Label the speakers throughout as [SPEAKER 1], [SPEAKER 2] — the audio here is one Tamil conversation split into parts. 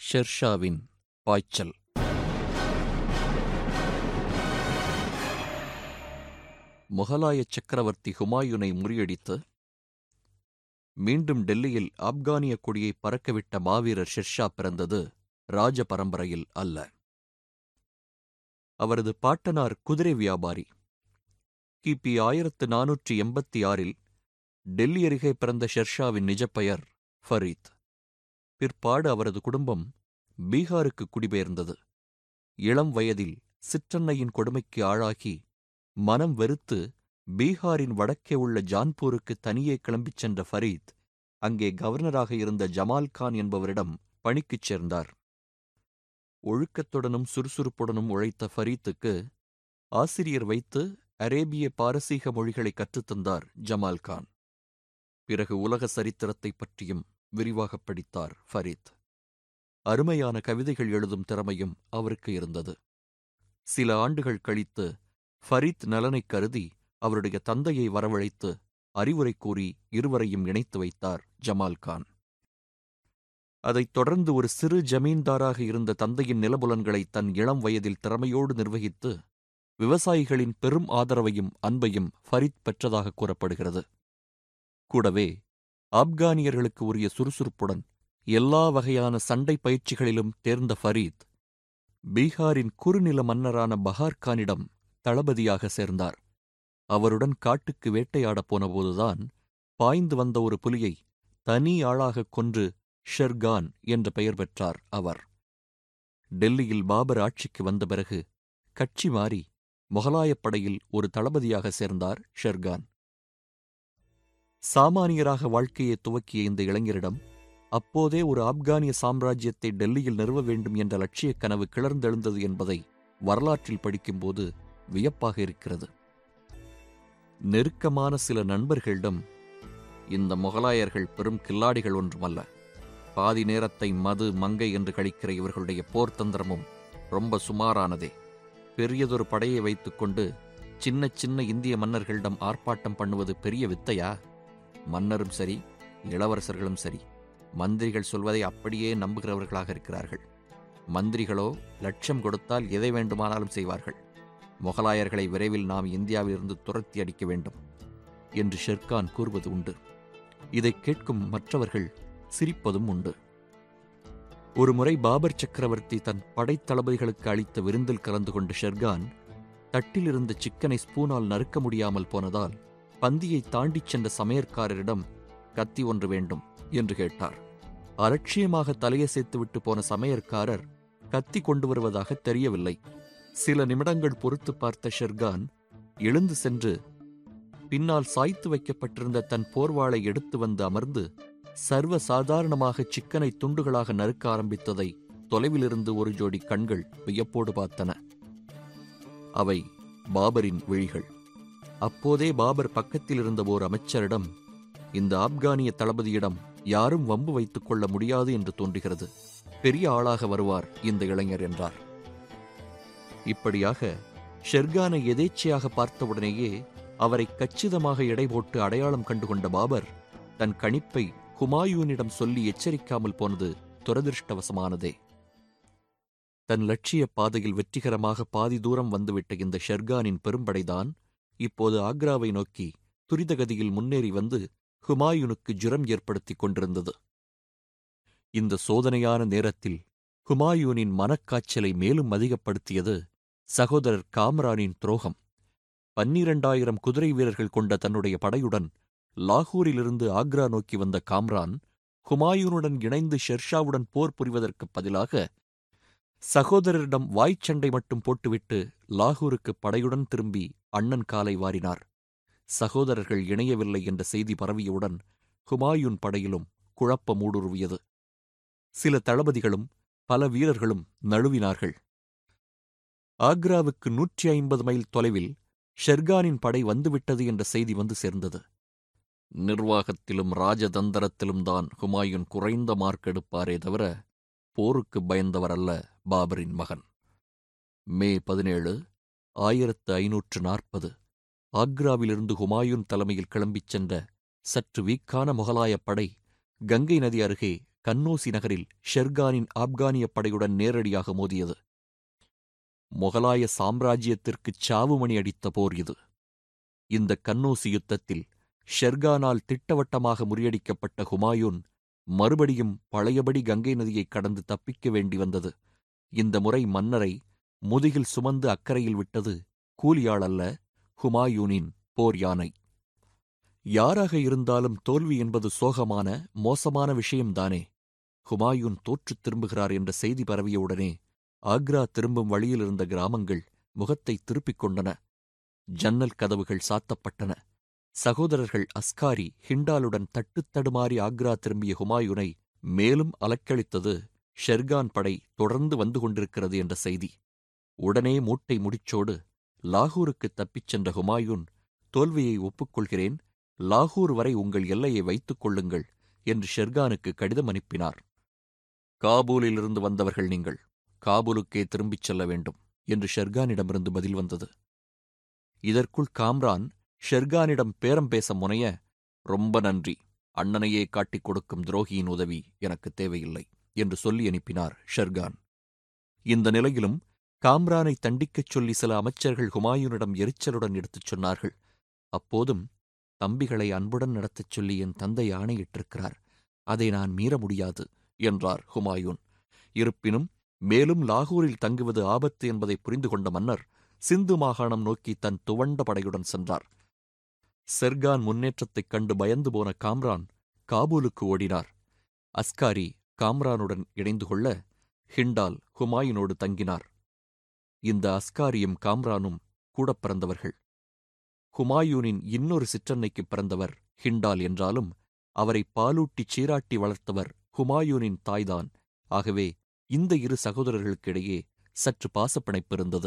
[SPEAKER 1] ஷெர்ஷாவின் பாய்ச்சல் முகலாய சக்கரவர்த்தி ஹுமாயூனை முறியடித்து மீண்டும் டெல்லியில் ஆப்கானிய கொடியை பறக்கவிட்ட மாவீரர் ஷெர்ஷா பிறந்தது ராஜ பரம்பரையில் அல்ல அவரது பாட்டனார் குதிரை வியாபாரி கிபி ஆயிரத்து நானூற்றி எண்பத்தி ஆறில் டெல்லி அருகே பிறந்த ஷெர்ஷாவின் நிஜப்பெயர் ஃபரீத் பிற்பாடு அவரது குடும்பம் பீகாருக்கு குடிபெயர்ந்தது இளம் வயதில் சிற்றன்னையின் கொடுமைக்கு ஆளாகி மனம் வெறுத்து பீகாரின் வடக்கே உள்ள ஜான்பூருக்கு தனியே கிளம்பிச் சென்ற ஃபரீத் அங்கே கவர்னராக இருந்த ஜமால் கான் என்பவரிடம் பணிக்குச் சேர்ந்தார் ஒழுக்கத்துடனும் சுறுசுறுப்புடனும் உழைத்த ஃபரீத்துக்கு ஆசிரியர் வைத்து அரேபிய பாரசீக மொழிகளை கற்றுத்தந்தார் ஜமால் கான் பிறகு உலக சரித்திரத்தைப் பற்றியும் விரிவாகப் படித்தார் ஃபரீத் அருமையான கவிதைகள் எழுதும் திறமையும் அவருக்கு இருந்தது சில ஆண்டுகள் கழித்து ஃபரீத் நலனைக் கருதி அவருடைய தந்தையை வரவழைத்து அறிவுரை கூறி இருவரையும் இணைத்து வைத்தார் ஜமால் கான் அதைத் தொடர்ந்து ஒரு சிறு ஜமீன்தாராக இருந்த தந்தையின் நிலபுலன்களை தன் இளம் வயதில் திறமையோடு நிர்வகித்து விவசாயிகளின் பெரும் ஆதரவையும் அன்பையும் ஃபரீத் பெற்றதாக கூறப்படுகிறது கூடவே ஆப்கானியர்களுக்கு உரிய சுறுசுறுப்புடன் எல்லா வகையான சண்டை பயிற்சிகளிலும் தேர்ந்த ஃபரீத் பீகாரின் குறுநில மன்னரான பஹார்கானிடம் தளபதியாக சேர்ந்தார் அவருடன் காட்டுக்கு வேட்டையாடப் போனபோதுதான் பாய்ந்து வந்த ஒரு புலியை தனி ஆளாகக் கொன்று ஷெர்கான் என்ற பெயர் பெற்றார் அவர் டெல்லியில் பாபர் ஆட்சிக்கு வந்த பிறகு கட்சி மாறி முகலாயப் படையில் ஒரு தளபதியாக சேர்ந்தார் ஷெர்கான் சாமானியராக வாழ்க்கையை துவக்கிய இந்த இளைஞரிடம் அப்போதே ஒரு ஆப்கானிய சாம்ராஜ்யத்தை டெல்லியில் நிறுவ வேண்டும் என்ற லட்சியக் கனவு கிளர்ந்தெழுந்தது என்பதை வரலாற்றில் படிக்கும்போது வியப்பாக இருக்கிறது நெருக்கமான சில நண்பர்களிடம் இந்த முகலாயர்கள் பெரும் கில்லாடிகள் ஒன்றுமல்ல பாதி நேரத்தை மது மங்கை என்று கழிக்கிற இவர்களுடைய போர் தந்திரமும் ரொம்ப சுமாரானதே பெரியதொரு படையை வைத்துக்கொண்டு சின்ன சின்ன இந்திய மன்னர்களிடம் ஆர்ப்பாட்டம் பண்ணுவது பெரிய வித்தையா மன்னரும் சரி இளவரசர்களும் சரி மந்திரிகள் சொல்வதை அப்படியே நம்புகிறவர்களாக இருக்கிறார்கள் மந்திரிகளோ லட்சம் கொடுத்தால் எதை வேண்டுமானாலும் செய்வார்கள் முகலாயர்களை விரைவில் நாம் இந்தியாவிலிருந்து துரத்தி அடிக்க வேண்டும் என்று ஷெர்கான் கூறுவது உண்டு இதைக் கேட்கும் மற்றவர்கள் சிரிப்பதும் உண்டு ஒருமுறை பாபர் சக்கரவர்த்தி தன் படைத்தளபதிகளுக்கு அளித்த விருந்தில் கலந்து கொண்ட ஷெர்கான் தட்டில் இருந்த சிக்கனை ஸ்பூனால் நறுக்க முடியாமல் போனதால் பந்தியை தாண்டிச் சென்ற சமையற்காரரிடம் கத்தி ஒன்று வேண்டும் என்று கேட்டார் அலட்சியமாக தலையசைத்துவிட்டு போன சமையற்காரர் கத்தி கொண்டு வருவதாக தெரியவில்லை சில நிமிடங்கள் பொறுத்து பார்த்த ஷெர்கான் எழுந்து சென்று பின்னால் சாய்த்து வைக்கப்பட்டிருந்த தன் போர்வாளை எடுத்து வந்து அமர்ந்து சர்வ சாதாரணமாக சிக்கனை துண்டுகளாக நறுக்க ஆரம்பித்ததை தொலைவிலிருந்து ஒரு ஜோடி கண்கள் வியப்போடு பார்த்தன அவை பாபரின் விழிகள் அப்போதே பாபர் பக்கத்தில் இருந்த ஓர் அமைச்சரிடம் இந்த ஆப்கானிய தளபதியிடம் யாரும் வம்பு வைத்துக் கொள்ள முடியாது என்று தோன்றுகிறது பெரிய ஆளாக வருவார் இந்த இளைஞர் என்றார் இப்படியாக ஷெர்கானை எதேச்சையாக பார்த்தவுடனேயே அவரை கச்சிதமாக எடை போட்டு அடையாளம் கண்டுகொண்ட பாபர் தன் கணிப்பை ஹுமாயூனிடம் சொல்லி எச்சரிக்காமல் போனது துரதிருஷ்டவசமானதே தன் லட்சிய பாதையில் வெற்றிகரமாக பாதி தூரம் வந்துவிட்ட இந்த ஷெர்கானின் பெரும்படைதான் இப்போது ஆக்ராவை நோக்கி துரிதகதியில் முன்னேறி வந்து ஹுமாயூனுக்கு ஜுரம் ஏற்படுத்திக் கொண்டிருந்தது இந்த சோதனையான நேரத்தில் ஹுமாயூனின் மனக்காய்ச்சலை மேலும் அதிகப்படுத்தியது சகோதரர் காம்ரானின் துரோகம் பன்னிரண்டாயிரம் குதிரை வீரர்கள் கொண்ட தன்னுடைய படையுடன் லாகூரிலிருந்து ஆக்ரா நோக்கி வந்த காம்ரான் ஹுமாயூனுடன் இணைந்து ஷெர்ஷாவுடன் போர் புரிவதற்குப் பதிலாக சகோதரரிடம் வாய்ச்சண்டை மட்டும் போட்டுவிட்டு லாகூருக்கு படையுடன் திரும்பி அண்ணன் காலை வாரினார் சகோதரர்கள் இணையவில்லை என்ற செய்தி பரவியவுடன் ஹுமாயூன் படையிலும் குழப்பம் ஊடுருவியது சில தளபதிகளும் பல வீரர்களும் நழுவினார்கள் ஆக்ராவுக்கு நூற்றி ஐம்பது மைல் தொலைவில் ஷெர்கானின் படை வந்துவிட்டது என்ற செய்தி வந்து சேர்ந்தது நிர்வாகத்திலும் ராஜதந்திரத்திலும் தான் ஹுமாயூன் குறைந்த மார்க் எடுப்பாரே தவிர போருக்கு பயந்தவர் அல்ல பாபரின் மகன் மே பதினேழு ஆயிரத்து ஐநூற்று நாற்பது ஆக்ராவிலிருந்து ஹுமாயூன் தலைமையில் கிளம்பிச் சென்ற சற்று வீக்கான முகலாயப் படை கங்கை நதி அருகே கன்னோசி நகரில் ஷெர்கானின் ஆப்கானிய படையுடன் நேரடியாக மோதியது முகலாய சாம்ராஜ்யத்திற்குச் சாவுமணி அடித்த போர் இது இந்த கன்னோசி யுத்தத்தில் ஷெர்கானால் திட்டவட்டமாக முறியடிக்கப்பட்ட ஹுமாயூன் மறுபடியும் பழையபடி கங்கை நதியை கடந்து தப்பிக்க வேண்டி வந்தது இந்த முறை மன்னரை முதுகில் சுமந்து அக்கறையில் விட்டது கூலியாள் அல்ல ஹுமாயூனின் போர் யானை யாராக இருந்தாலும் தோல்வி என்பது சோகமான மோசமான விஷயம்தானே ஹுமாயூன் தோற்றுத் திரும்புகிறார் என்ற செய்தி பரவியவுடனே ஆக்ரா திரும்பும் வழியில் இருந்த கிராமங்கள் முகத்தை திருப்பிக் கொண்டன ஜன்னல் கதவுகள் சாத்தப்பட்டன சகோதரர்கள் அஸ்காரி ஹிண்டாலுடன் தட்டுத் தடுமாறி ஆக்ரா திரும்பிய ஹுமாயூனை மேலும் அலக்களித்தது ஷெர்கான் படை தொடர்ந்து வந்து கொண்டிருக்கிறது என்ற செய்தி உடனே மூட்டை முடிச்சோடு லாகூருக்கு தப்பிச் சென்ற ஹுமாயூன் தோல்வியை ஒப்புக்கொள்கிறேன் லாகூர் வரை உங்கள் எல்லையை வைத்துக் கொள்ளுங்கள் என்று ஷெர்கானுக்கு கடிதம் அனுப்பினார் காபூலிலிருந்து வந்தவர்கள் நீங்கள் காபூலுக்கே திரும்பிச் செல்ல வேண்டும் என்று ஷெர்கானிடமிருந்து பதில் வந்தது இதற்குள் காம்ரான் ஷெர்கானிடம் பேரம் பேச முனைய ரொம்ப நன்றி அண்ணனையே காட்டிக் கொடுக்கும் துரோகியின் உதவி எனக்கு தேவையில்லை என்று சொல்லி அனுப்பினார் ஷெர்கான் இந்த நிலையிலும் காம்ரானை தண்டிக்கச் சொல்லி சில அமைச்சர்கள் ஹுமாயூனிடம் எரிச்சலுடன் எடுத்துச் சொன்னார்கள் அப்போதும் தம்பிகளை அன்புடன் நடத்தச் சொல்லி என் தந்தை ஆணையிட்டிருக்கிறார் அதை நான் மீற முடியாது என்றார் ஹுமாயூன் இருப்பினும் மேலும் லாகூரில் தங்குவது ஆபத்து என்பதை புரிந்து கொண்ட மன்னர் சிந்து மாகாணம் நோக்கி தன் துவண்ட படையுடன் சென்றார் செர்கான் முன்னேற்றத்தைக் கண்டு பயந்து போன காம்ரான் காபூலுக்கு ஓடினார் அஸ்காரி காம்ரானுடன் இணைந்து கொள்ள ஹிண்டால் ஹுமாயூனோடு தங்கினார் இந்த அஸ்காரியும் காம்ரானும் கூடப் பிறந்தவர்கள் ஹுமாயூனின் இன்னொரு சிற்றன்னைக்குப் பிறந்தவர் ஹிண்டால் என்றாலும் அவரை பாலூட்டிச் சீராட்டி வளர்த்தவர் ஹுமாயூனின் தாய்தான் ஆகவே இந்த இரு சகோதரர்களுக்கிடையே சற்று பாசப்பிணைப்பு இருந்தது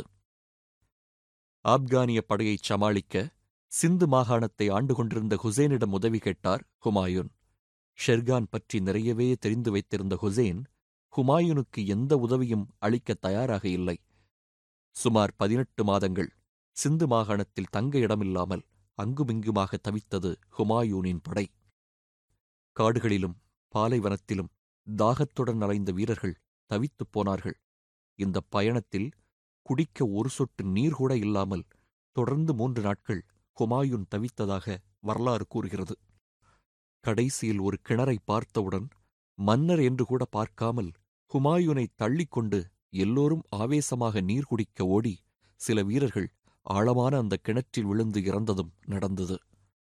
[SPEAKER 1] ஆப்கானிய படையைச் சமாளிக்க சிந்து மாகாணத்தை ஆண்டு கொண்டிருந்த ஹுசேனிடம் உதவி கேட்டார் ஹுமாயூன் ஷெர்கான் பற்றி நிறையவே தெரிந்து வைத்திருந்த ஹுசேன் ஹுமாயூனுக்கு எந்த உதவியும் அளிக்க தயாராக இல்லை சுமார் பதினெட்டு மாதங்கள் சிந்து மாகாணத்தில் தங்க இடமில்லாமல் அங்குமிங்குமாக தவித்தது ஹுமாயூனின் படை காடுகளிலும் பாலைவனத்திலும் தாகத்துடன் அலைந்த வீரர்கள் தவித்துப் போனார்கள் இந்த பயணத்தில் குடிக்க ஒரு சொட்டு நீர் கூட இல்லாமல் தொடர்ந்து மூன்று நாட்கள் ஹுமாயூன் தவித்ததாக வரலாறு கூறுகிறது கடைசியில் ஒரு கிணறை பார்த்தவுடன் மன்னர் என்று கூட பார்க்காமல் ஹுமாயூனை தள்ளிக்கொண்டு எல்லோரும் ஆவேசமாக நீர் குடிக்க ஓடி சில வீரர்கள் ஆழமான அந்த கிணற்றில் விழுந்து இறந்ததும் நடந்தது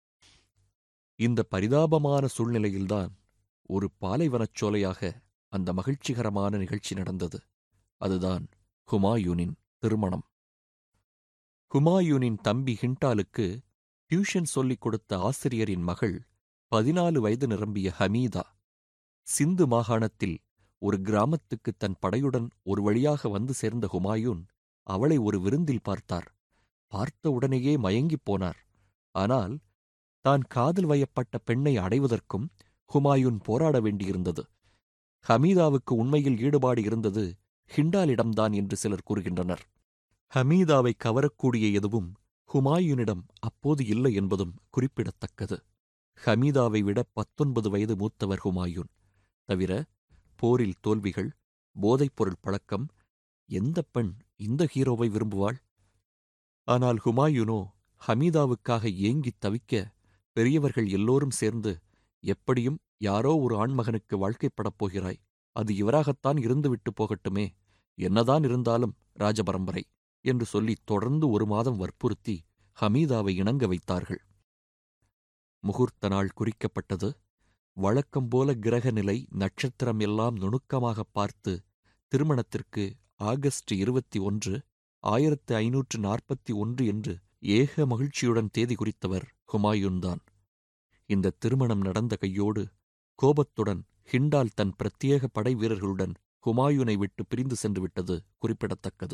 [SPEAKER 1] இந்த பரிதாபமான சூழ்நிலையில்தான் ஒரு பாலைவனச் சோலையாக அந்த மகிழ்ச்சிகரமான நிகழ்ச்சி நடந்தது அதுதான் ஹுமாயூனின் திருமணம் ஹுமாயூனின் தம்பி ஹிண்டாலுக்கு டியூஷன் சொல்லிக் கொடுத்த ஆசிரியரின் மகள் பதினாலு வயது நிரம்பிய ஹமீதா சிந்து மாகாணத்தில் ஒரு கிராமத்துக்கு தன் படையுடன் ஒரு வழியாக வந்து சேர்ந்த ஹுமாயூன் அவளை ஒரு விருந்தில் பார்த்தார் பார்த்த உடனேயே மயங்கிப் போனார் ஆனால் தான் காதல் வயப்பட்ட பெண்ணை அடைவதற்கும் ஹுமாயூன் போராட வேண்டியிருந்தது ஹமீதாவுக்கு உண்மையில் ஈடுபாடு இருந்தது ஹிண்டாலிடம்தான் என்று சிலர் கூறுகின்றனர் ஹமீதாவை கவரக்கூடிய எதுவும் ஹுமாயூனிடம் அப்போது இல்லை என்பதும் குறிப்பிடத்தக்கது ஹமீதாவை விட பத்தொன்பது வயது மூத்தவர் ஹுமாயூன் தவிர போரில் தோல்விகள் போதைப்பொருள் பழக்கம் எந்த பெண் இந்த ஹீரோவை விரும்புவாள் ஆனால் ஹுமாயூனோ ஹமீதாவுக்காக ஏங்கித் தவிக்க பெரியவர்கள் எல்லோரும் சேர்ந்து எப்படியும் யாரோ ஒரு ஆண்மகனுக்கு வாழ்க்கைப்படப் போகிறாய் அது இவராகத்தான் இருந்துவிட்டு போகட்டுமே என்னதான் இருந்தாலும் ராஜபரம்பரை என்று சொல்லி தொடர்ந்து ஒரு மாதம் வற்புறுத்தி ஹமீதாவை இணங்க வைத்தார்கள் முகூர்த்த நாள் குறிக்கப்பட்டது வழக்கம்போல கிரக நிலை நட்சத்திரம் எல்லாம் நுணுக்கமாகப் பார்த்து திருமணத்திற்கு ஆகஸ்ட் இருபத்தி ஒன்று ஆயிரத்து ஐநூற்று நாற்பத்தி ஒன்று என்று ஏக மகிழ்ச்சியுடன் தேதி குறித்தவர் ஹுமாயூன்தான் இந்த திருமணம் நடந்த கையோடு கோபத்துடன் ஹிண்டால் தன் பிரத்யேக படை வீரர்களுடன் ஹுமாயூனை விட்டு பிரிந்து சென்று விட்டது குறிப்பிடத்தக்கது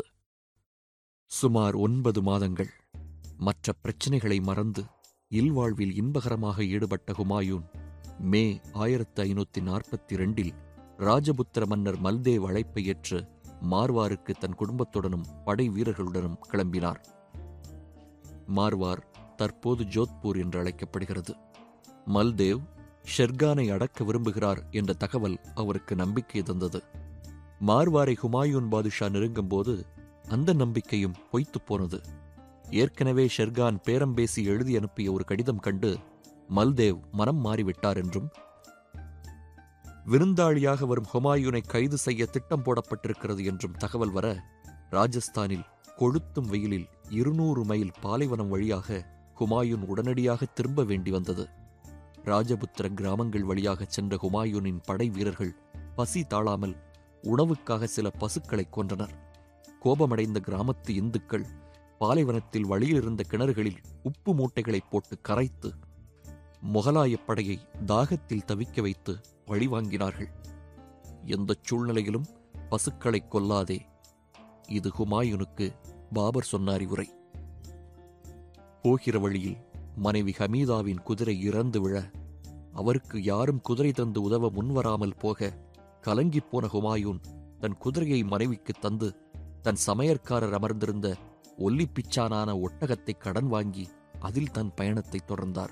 [SPEAKER 1] சுமார் ஒன்பது மாதங்கள் மற்ற பிரச்சினைகளை மறந்து இல்வாழ்வில் இன்பகரமாக ஈடுபட்ட ஹுமாயூன் மே ஆயிரத்து ஐநூத்தி நாற்பத்தி ரெண்டில் ராஜபுத்திர மன்னர் மல்தேவ் அழைப்பை ஏற்று மார்வாருக்கு தன் குடும்பத்துடனும் படை வீரர்களுடனும் கிளம்பினார் மார்வார் தற்போது ஜோத்பூர் என்று அழைக்கப்படுகிறது மல்தேவ் ஷெர்கானை அடக்க விரும்புகிறார் என்ற தகவல் அவருக்கு நம்பிக்கை தந்தது மார்வாரை ஹுமாயூன் பாதுஷா நெருங்கும்போது அந்த நம்பிக்கையும் பொய்த்துப் போனது ஏற்கனவே ஷெர்கான் பேரம் பேசி எழுதி அனுப்பிய ஒரு கடிதம் கண்டு மல்தேவ் மனம் மாறிவிட்டார் என்றும் விருந்தாளியாக வரும் ஹுமாயூனை கைது செய்ய திட்டம் போடப்பட்டிருக்கிறது என்றும் தகவல் வர ராஜஸ்தானில் கொளுத்தும் வெயிலில் இருநூறு மைல் பாலைவனம் வழியாக ஹுமாயூன் உடனடியாக திரும்ப வேண்டி வந்தது ராஜபுத்திர கிராமங்கள் வழியாக சென்ற ஹுமாயூனின் படை வீரர்கள் பசி தாழாமல் உணவுக்காக சில பசுக்களை கொன்றனர் கோபமடைந்த கிராமத்து இந்துக்கள் பாலைவனத்தில் வழியிலிருந்த கிணறுகளில் உப்பு மூட்டைகளை போட்டு கரைத்து முகலாயப் படையை தாகத்தில் தவிக்க வைத்து பழிவாங்கினார்கள் எந்தச் சூழ்நிலையிலும் பசுக்களை கொல்லாதே இது ஹுமாயூனுக்கு பாபர் சொன்ன அறிவுரை போகிற வழியில் மனைவி ஹமீதாவின் குதிரை இறந்து விழ அவருக்கு யாரும் குதிரை தந்து உதவ முன்வராமல் போக கலங்கிப் போன ஹுமாயூன் தன் குதிரையை மனைவிக்கு தந்து தன் சமையற்காரர் அமர்ந்திருந்த ஒல்லிப்பிச்சானான ஒட்டகத்தை கடன் வாங்கி அதில் தன் பயணத்தை தொடர்ந்தார்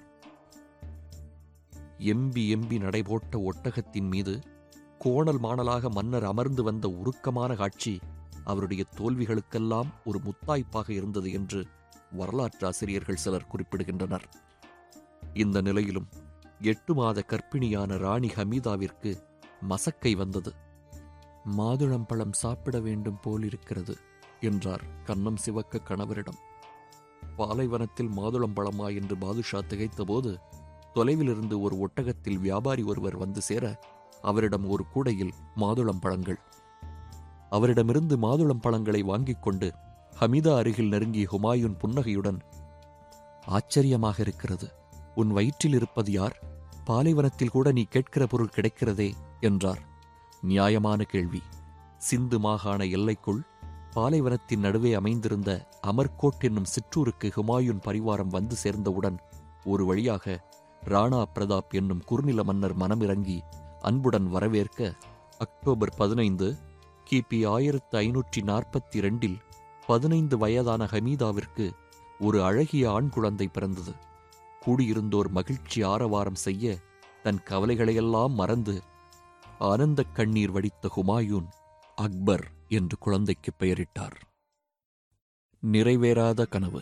[SPEAKER 1] எம்பி எம்பி நடைபோட்ட ஒட்டகத்தின் மீது கோணல் மாணலாக மன்னர் அமர்ந்து வந்த உருக்கமான காட்சி அவருடைய தோல்விகளுக்கெல்லாம் ஒரு முத்தாய்ப்பாக இருந்தது என்று வரலாற்று ஆசிரியர்கள் சிலர் குறிப்பிடுகின்றனர் இந்த நிலையிலும் எட்டு மாத கர்ப்பிணியான ராணி ஹமீதாவிற்கு மசக்கை வந்தது மாதுளம்பழம் சாப்பிட வேண்டும் போலிருக்கிறது என்றார் கன்னம் சிவக்க கணவரிடம் பாலைவனத்தில் மாதுளம்பழமா என்று பாதுஷா திகைத்தபோது தொலைவிலிருந்து ஒரு ஒட்டகத்தில் வியாபாரி ஒருவர் வந்து சேர அவரிடம் ஒரு கூடையில் மாதுளம்பழங்கள் அவரிடமிருந்து மாதுளம்பழங்களை வாங்கிக் கொண்டு ஹமிதா அருகில் நெருங்கிய ஹுமாயூன் புன்னகையுடன் ஆச்சரியமாக இருக்கிறது உன் வயிற்றில் இருப்பது யார் பாலைவனத்தில் கூட நீ கேட்கிற பொருள் கிடைக்கிறதே என்றார் நியாயமான கேள்வி சிந்து மாகாண எல்லைக்குள் பாலைவனத்தின் நடுவே அமைந்திருந்த அமர்கோட் என்னும் சிற்றூருக்கு ஹுமாயூன் பரிவாரம் வந்து சேர்ந்தவுடன் ஒரு வழியாக ராணா பிரதாப் என்னும் குறுநில மன்னர் மனமிறங்கி அன்புடன் வரவேற்க அக்டோபர் பதினைந்து கிபி ஆயிரத்து ஐநூற்றி நாற்பத்தி இரண்டில் பதினைந்து வயதான ஹமீதாவிற்கு ஒரு அழகிய ஆண் குழந்தை பிறந்தது கூடியிருந்தோர் மகிழ்ச்சி ஆரவாரம் செய்ய தன் கவலைகளையெல்லாம் மறந்து ஆனந்தக் கண்ணீர் வடித்த ஹுமாயூன் அக்பர் என்று குழந்தைக்கு பெயரிட்டார் நிறைவேறாத கனவு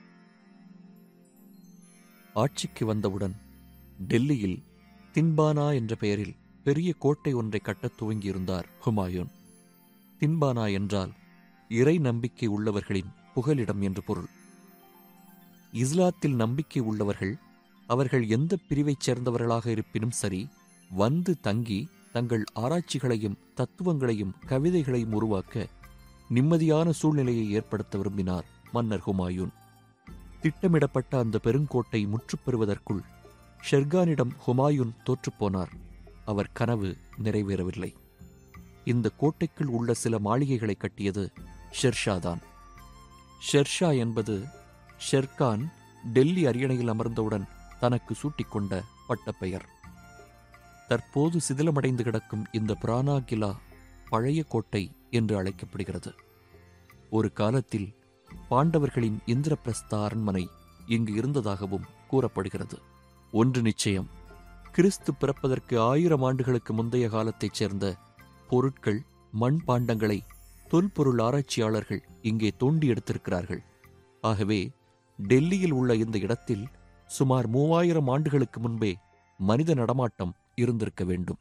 [SPEAKER 1] ஆட்சிக்கு வந்தவுடன் டெல்லியில் தின்பானா என்ற பெயரில் பெரிய கோட்டை ஒன்றை கட்டத் துவங்கியிருந்தார் ஹுமாயூன் தின்பானா என்றால் இறை நம்பிக்கை உள்ளவர்களின் புகலிடம் என்று பொருள் இஸ்லாத்தில் நம்பிக்கை உள்ளவர்கள் அவர்கள் எந்த பிரிவைச் சேர்ந்தவர்களாக இருப்பினும் சரி வந்து தங்கி தங்கள் ஆராய்ச்சிகளையும் தத்துவங்களையும் கவிதைகளையும் உருவாக்க நிம்மதியான சூழ்நிலையை ஏற்படுத்த விரும்பினார் மன்னர் ஹுமாயூன் திட்டமிடப்பட்ட அந்த பெருங்கோட்டை முற்றுப் பெறுவதற்குள் ஷெர்கானிடம் ஹுமாயூன் தோற்றுப்போனார் அவர் கனவு நிறைவேறவில்லை இந்த கோட்டைக்குள் உள்ள சில மாளிகைகளை கட்டியது ஷெர்ஷாதான் ஷெர்ஷா என்பது ஷெர்கான் டெல்லி அரியணையில் அமர்ந்தவுடன் தனக்கு சூட்டிக்கொண்ட பட்டப்பெயர் தற்போது சிதிலமடைந்து கிடக்கும் இந்த பிரானா கிலா பழைய கோட்டை என்று அழைக்கப்படுகிறது ஒரு காலத்தில் பாண்டவர்களின் இந்திரபிரஸ்த அரண்மனை இங்கு இருந்ததாகவும் கூறப்படுகிறது ஒன்று நிச்சயம் கிறிஸ்து பிறப்பதற்கு ஆயிரம் ஆண்டுகளுக்கு முந்தைய காலத்தைச் சேர்ந்த பொருட்கள் மண் பாண்டங்களை தொல்பொருள் ஆராய்ச்சியாளர்கள் இங்கே தோண்டி எடுத்திருக்கிறார்கள் ஆகவே டெல்லியில் உள்ள இந்த இடத்தில் சுமார் மூவாயிரம் ஆண்டுகளுக்கு முன்பே மனித நடமாட்டம் இருந்திருக்க வேண்டும்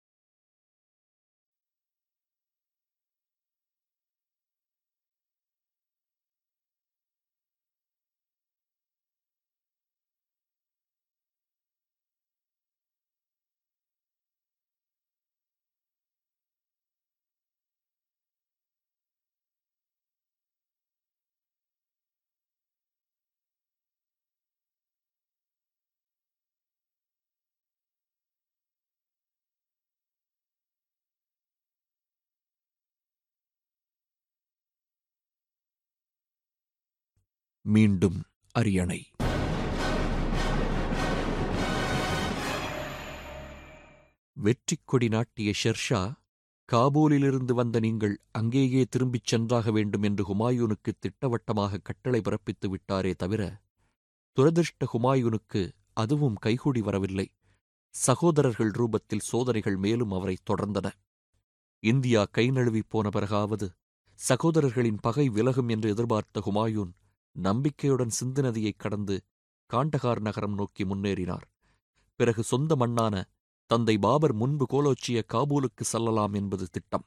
[SPEAKER 1] மீண்டும் அரியணை வெற்றிக் கொடி நாட்டிய ஷெர்ஷா காபூலிலிருந்து வந்த நீங்கள் அங்கேயே திரும்பிச் சென்றாக வேண்டும் என்று ஹுமாயூனுக்கு திட்டவட்டமாக கட்டளை பிறப்பித்து விட்டாரே தவிர துரதிருஷ்ட ஹுமாயூனுக்கு அதுவும் கைகூடி வரவில்லை சகோதரர்கள் ரூபத்தில் சோதனைகள் மேலும் அவரை தொடர்ந்தன இந்தியா கை நழுவிப் போன பிறகாவது சகோதரர்களின் பகை விலகும் என்று எதிர்பார்த்த ஹுமாயூன் நம்பிக்கையுடன் சிந்து நதியைக் கடந்து காண்டகார் நகரம் நோக்கி முன்னேறினார் பிறகு சொந்த மண்ணான தந்தை பாபர் முன்பு கோலோச்சிய காபூலுக்கு செல்லலாம் என்பது திட்டம்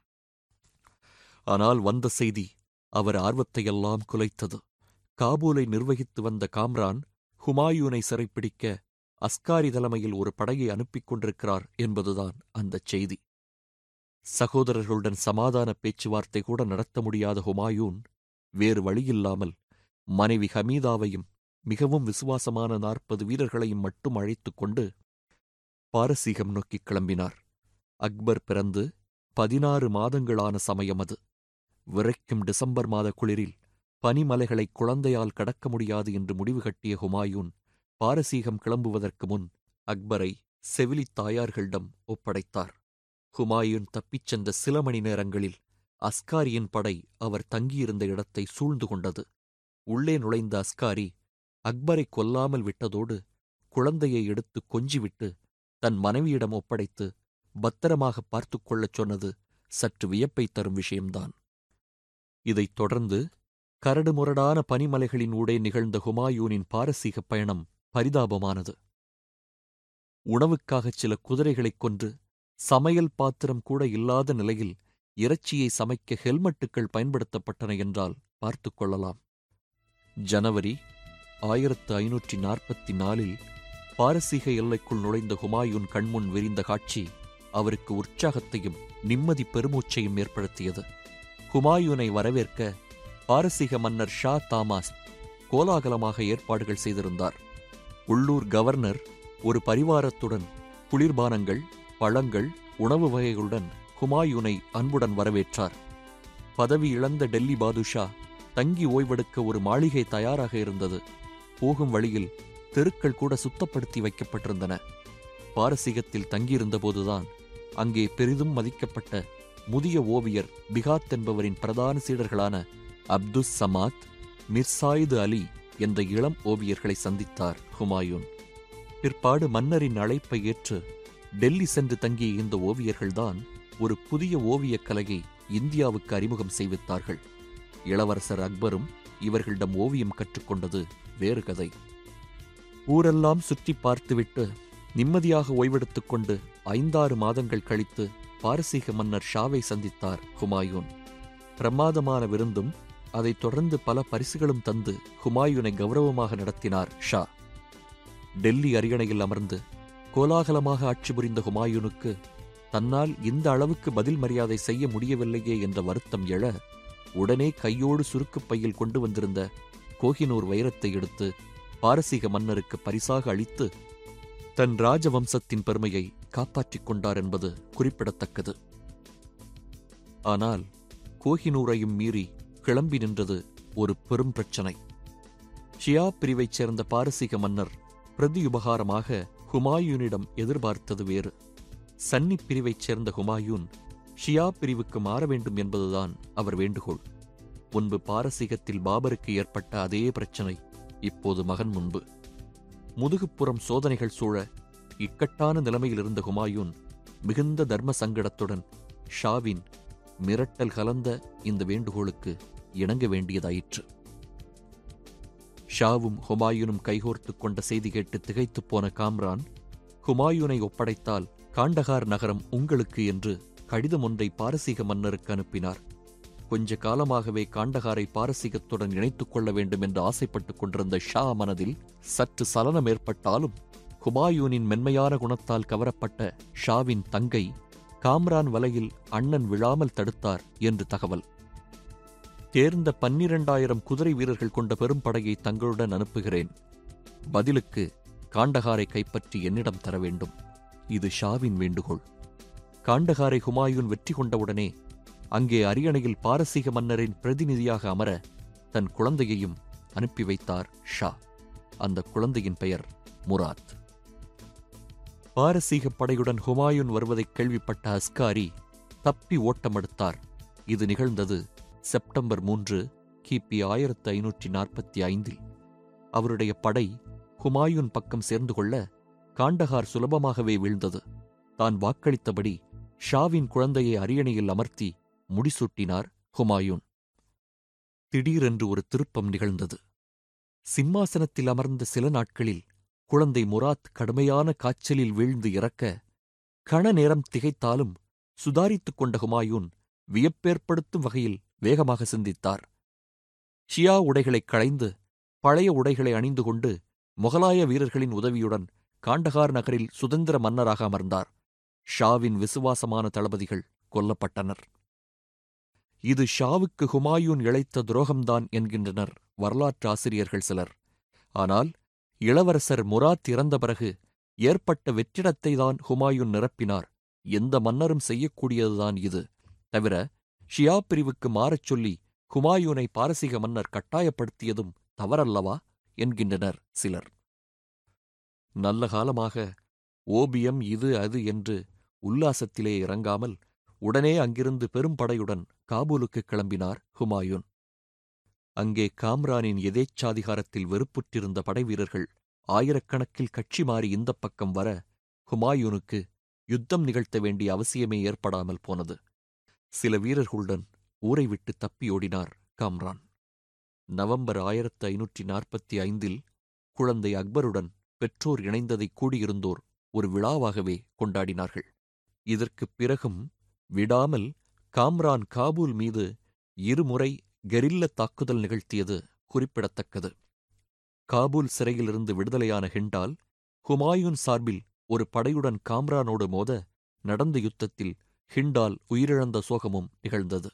[SPEAKER 1] ஆனால் வந்த செய்தி அவர் ஆர்வத்தையெல்லாம் குலைத்தது காபூலை நிர்வகித்து வந்த காம்ரான் ஹுமாயூனை சிறைப்பிடிக்க அஸ்காரி தலைமையில் ஒரு படையை அனுப்பிக் கொண்டிருக்கிறார் என்பதுதான் அந்தச் செய்தி சகோதரர்களுடன் சமாதான பேச்சுவார்த்தை கூட நடத்த முடியாத ஹுமாயூன் வேறு வழியில்லாமல் மனைவி ஹமீதாவையும் மிகவும் விசுவாசமான நாற்பது வீரர்களையும் மட்டும் அழைத்துக் கொண்டு பாரசீகம் நோக்கிக் கிளம்பினார் அக்பர் பிறந்து பதினாறு மாதங்களான சமயம் அது விரைக்கும் டிசம்பர் மாத குளிரில் பனிமலைகளை குழந்தையால் கடக்க முடியாது என்று முடிவு கட்டிய ஹுமாயூன் பாரசீகம் கிளம்புவதற்கு முன் அக்பரை செவிலித் தாயார்களிடம் ஒப்படைத்தார் ஹுமாயூன் தப்பிச் சென்ற சில மணி நேரங்களில் அஸ்காரியின் படை அவர் தங்கியிருந்த இடத்தை சூழ்ந்து கொண்டது உள்ளே நுழைந்த அஸ்காரி அக்பரை கொல்லாமல் விட்டதோடு குழந்தையை எடுத்து கொஞ்சிவிட்டு தன் மனைவியிடம் ஒப்படைத்து பத்திரமாக பார்த்துக் கொள்ளச் சொன்னது சற்று வியப்பைத் தரும் விஷயம்தான் இதைத் தொடர்ந்து கரடுமுரடான பனிமலைகளின் ஊடே நிகழ்ந்த ஹுமாயூனின் பாரசீகப் பயணம் பரிதாபமானது உணவுக்காகச் சில குதிரைகளைக் கொன்று சமையல் பாத்திரம் கூட இல்லாத நிலையில் இறைச்சியை சமைக்க ஹெல்மெட்டுகள் பயன்படுத்தப்பட்டன என்றால் பார்த்துக் கொள்ளலாம் ஜனவரி ஆயிரத்து ஐநூற்றி நாற்பத்தி நாலில் பாரசீக எல்லைக்குள் நுழைந்த ஹுமாயூன் கண்முன் விரிந்த காட்சி அவருக்கு உற்சாகத்தையும் நிம்மதி பெருமூச்சையும் ஏற்படுத்தியது ஹுமாயூனை வரவேற்க பாரசீக மன்னர் ஷா தாமாஸ் கோலாகலமாக ஏற்பாடுகள் செய்திருந்தார் உள்ளூர் கவர்னர் ஒரு பரிவாரத்துடன் குளிர்பானங்கள் பழங்கள் உணவு வகைகளுடன் ஹுமாயூனை அன்புடன் வரவேற்றார் பதவி இழந்த டெல்லி பாதுஷா தங்கி ஓய்வெடுக்க ஒரு மாளிகை தயாராக இருந்தது போகும் வழியில் தெருக்கள் கூட சுத்தப்படுத்தி வைக்கப்பட்டிருந்தன பாரசீகத்தில் தங்கியிருந்தபோதுதான் அங்கே பெரிதும் மதிக்கப்பட்ட முதிய ஓவியர் பிகாத் என்பவரின் பிரதான சீடர்களான அப்துஸ் சமாத் மிர்சாயிது அலி என்ற இளம் ஓவியர்களை சந்தித்தார் ஹுமாயூன் பிற்பாடு மன்னரின் அழைப்பை ஏற்று டெல்லி சென்று தங்கிய இந்த ஓவியர்கள்தான் ஒரு புதிய ஓவியக் கலையை இந்தியாவுக்கு அறிமுகம் செய்வித்தார்கள் இளவரசர் அக்பரும் இவர்களிடம் ஓவியம் கற்றுக்கொண்டது வேறு கதை ஊரெல்லாம் சுற்றி பார்த்துவிட்டு நிம்மதியாக ஓய்வெடுத்துக் கொண்டு ஐந்தாறு மாதங்கள் கழித்து பாரசீக மன்னர் ஷாவை சந்தித்தார் ஹுமாயூன் பிரமாதமான விருந்தும் அதைத் தொடர்ந்து பல பரிசுகளும் தந்து ஹுமாயூனை கௌரவமாக நடத்தினார் ஷா டெல்லி அரியணையில் அமர்ந்து கோலாகலமாக ஆட்சி புரிந்த ஹுமாயூனுக்கு தன்னால் இந்த அளவுக்கு பதில் மரியாதை செய்ய முடியவில்லையே என்ற வருத்தம் எழ உடனே கையோடு சுருக்குப் பையில் கொண்டு வந்திருந்த கோஹினூர் வைரத்தை எடுத்து பாரசீக மன்னருக்கு பரிசாக அளித்து தன் ராஜவம்சத்தின் பெருமையை காப்பாற்றிக் கொண்டார் என்பது குறிப்பிடத்தக்கது ஆனால் கோஹினூரையும் மீறி கிளம்பி நின்றது ஒரு பெரும் பிரச்சனை ஷியா பிரிவைச் சேர்ந்த பாரசீக மன்னர் பிரதியுபகாரமாக ஹுமாயூனிடம் எதிர்பார்த்தது வேறு சன்னி பிரிவைச் சேர்ந்த ஹுமாயூன் ஷியா பிரிவுக்கு மாற வேண்டும் என்பதுதான் அவர் வேண்டுகோள் முன்பு பாரசீகத்தில் பாபருக்கு ஏற்பட்ட அதே பிரச்சனை இப்போது மகன் முன்பு முதுகுப்புறம் சோதனைகள் சூழ இக்கட்டான நிலைமையில் இருந்த ஹுமாயூன் மிகுந்த தர்ம சங்கடத்துடன் ஷாவின் மிரட்டல் கலந்த இந்த வேண்டுகோளுக்கு இணங்க வேண்டியதாயிற்று ஷாவும் ஹுமாயூனும் கைகோர்த்துக் கொண்ட செய்தி கேட்டு திகைத்துப் போன காம்ரான் ஹுமாயூனை ஒப்படைத்தால் காண்டகார் நகரம் உங்களுக்கு என்று கடிதம் ஒன்றை பாரசீக மன்னருக்கு அனுப்பினார் கொஞ்ச காலமாகவே காண்டகாரை பாரசீகத்துடன் இணைத்துக் கொள்ள வேண்டும் என்று ஆசைப்பட்டுக் கொண்டிருந்த ஷா மனதில் சற்று சலனம் ஏற்பட்டாலும் ஹுமாயூனின் மென்மையான குணத்தால் கவரப்பட்ட ஷாவின் தங்கை காம்ரான் வலையில் அண்ணன் விழாமல் தடுத்தார் என்று தகவல் தேர்ந்த பன்னிரண்டாயிரம் குதிரை வீரர்கள் கொண்ட பெரும் படையை தங்களுடன் அனுப்புகிறேன் பதிலுக்கு காண்டகாரை கைப்பற்றி என்னிடம் தர வேண்டும் இது ஷாவின் வேண்டுகோள் காண்டகாரை ஹுமாயூன் வெற்றி கொண்டவுடனே அங்கே அரியணையில் பாரசீக மன்னரின் பிரதிநிதியாக அமர தன் குழந்தையையும் அனுப்பி வைத்தார் ஷா அந்த குழந்தையின் பெயர் முராத் பாரசீக படையுடன் ஹுமாயூன் வருவதைக் கேள்விப்பட்ட அஸ்காரி தப்பி ஓட்டமெடுத்தார் இது நிகழ்ந்தது செப்டம்பர் மூன்று கிபி ஆயிரத்து ஐநூற்றி நாற்பத்தி ஐந்தில் அவருடைய படை ஹுமாயூன் பக்கம் சேர்ந்து கொள்ள காண்டகார் சுலபமாகவே வீழ்ந்தது தான் வாக்களித்தபடி ஷாவின் குழந்தையை அரியணையில் அமர்த்தி முடிசூட்டினார் ஹுமாயூன் திடீரென்று ஒரு திருப்பம் நிகழ்ந்தது சிம்மாசனத்தில் அமர்ந்த சில நாட்களில் குழந்தை முராத் கடுமையான காய்ச்சலில் வீழ்ந்து இறக்க கண நேரம் திகைத்தாலும் சுதாரித்துக் கொண்ட ஹுமாயூன் வியப்பேற்படுத்தும் வகையில் வேகமாக சிந்தித்தார் ஷியா உடைகளைக் களைந்து பழைய உடைகளை அணிந்து கொண்டு முகலாய வீரர்களின் உதவியுடன் காண்டகார் நகரில் சுதந்திர மன்னராக அமர்ந்தார் ஷாவின் விசுவாசமான தளபதிகள் கொல்லப்பட்டனர் இது ஷாவுக்கு ஹுமாயூன் இழைத்த துரோகம்தான் என்கின்றனர் வரலாற்று ஆசிரியர்கள் சிலர் ஆனால் இளவரசர் முராத் இறந்த பிறகு ஏற்பட்ட வெற்றிடத்தை தான் ஹுமாயூன் நிரப்பினார் எந்த மன்னரும் செய்யக்கூடியதுதான் இது தவிர ஷியா பிரிவுக்கு மாறச் சொல்லி ஹுமாயூனை பாரசீக மன்னர் கட்டாயப்படுத்தியதும் தவறல்லவா என்கின்றனர் சிலர் நல்ல காலமாக ஓபியம் இது அது என்று உல்லாசத்திலே இறங்காமல் உடனே அங்கிருந்து பெரும்படையுடன் காபூலுக்கு கிளம்பினார் ஹுமாயூன் அங்கே காம்ரானின் எதேச்சாதிகாரத்தில் வெறுப்புற்றிருந்த படைவீரர்கள் ஆயிரக்கணக்கில் கட்சி மாறி இந்தப் பக்கம் வர ஹுமாயூனுக்கு யுத்தம் நிகழ்த்த வேண்டிய அவசியமே ஏற்படாமல் போனது சில வீரர்களுடன் ஊரை விட்டு தப்பியோடினார் காம்ரான் நவம்பர் ஆயிரத்து ஐநூற்றி நாற்பத்தி ஐந்தில் குழந்தை அக்பருடன் பெற்றோர் இணைந்ததை கூடியிருந்தோர் ஒரு விழாவாகவே கொண்டாடினார்கள் இதற்குப் பிறகும் விடாமல் காம்ரான் காபூல் மீது இருமுறை கெரில்ல தாக்குதல் நிகழ்த்தியது குறிப்பிடத்தக்கது காபூல் சிறையிலிருந்து விடுதலையான ஹிண்டால் ஹுமாயூன் சார்பில் ஒரு படையுடன் காம்ரானோடு மோத நடந்த யுத்தத்தில் ஹிண்டால் உயிரிழந்த சோகமும் நிகழ்ந்தது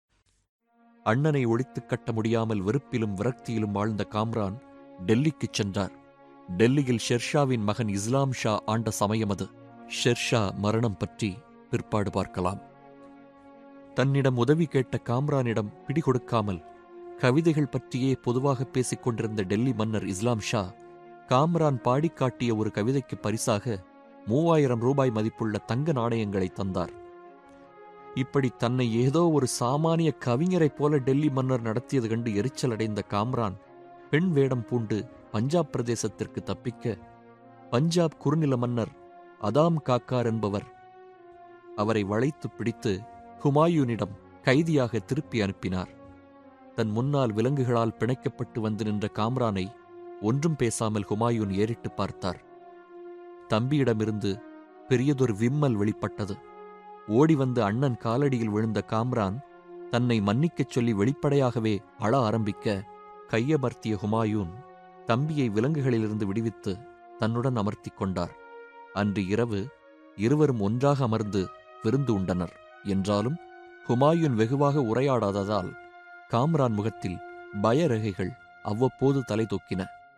[SPEAKER 1] அண்ணனை ஒழித்துக் கட்ட முடியாமல் வெறுப்பிலும் விரக்தியிலும் வாழ்ந்த காம்ரான் டெல்லிக்குச் சென்றார் டெல்லியில் ஷெர்ஷாவின் மகன் இஸ்லாம் ஷா ஆண்ட சமயம் அது ஷெர்ஷா மரணம் பற்றி பிற்பாடு பார்க்கலாம் தன்னிடம் உதவி கேட்ட காம்ரானிடம் பிடிகொடுக்காமல் கவிதைகள் பற்றியே பொதுவாக பேசிக் கொண்டிருந்த டெல்லி மன்னர் இஸ்லாம் ஷா காம்ரான் பாடிக் காட்டிய ஒரு கவிதைக்கு பரிசாக மூவாயிரம் ரூபாய் மதிப்புள்ள தங்க நாணயங்களை தந்தார் இப்படி தன்னை ஏதோ ஒரு சாமானிய கவிஞரைப் போல டெல்லி மன்னர் நடத்தியது கண்டு எரிச்சல் அடைந்த காம்ரான் பெண் வேடம் பூண்டு பஞ்சாப் பிரதேசத்திற்கு தப்பிக்க பஞ்சாப் குறுநில மன்னர் அதாம் காக்கார் என்பவர் அவரை வளைத்து பிடித்து ஹுமாயூனிடம் கைதியாக திருப்பி அனுப்பினார் தன் முன்னால் விலங்குகளால் பிணைக்கப்பட்டு வந்து நின்ற காம்ரானை ஒன்றும் பேசாமல் ஹுமாயூன் ஏறிட்டு பார்த்தார் தம்பியிடமிருந்து பெரியதொரு விம்மல் வெளிப்பட்டது ஓடி வந்து அண்ணன் காலடியில் விழுந்த காம்ரான் தன்னை மன்னிக்கச் சொல்லி வெளிப்படையாகவே அழ ஆரம்பிக்க கையமர்த்திய ஹுமாயூன் தம்பியை விலங்குகளிலிருந்து விடுவித்து தன்னுடன் அமர்த்திக் கொண்டார் அன்று இரவு இருவரும் ஒன்றாக அமர்ந்து விருந்து உண்டனர் என்றாலும் ஹுமாயூன் வெகுவாக உரையாடாததால் காம்ரான் முகத்தில் பயரகைகள் அவ்வப்போது தலை தூக்கின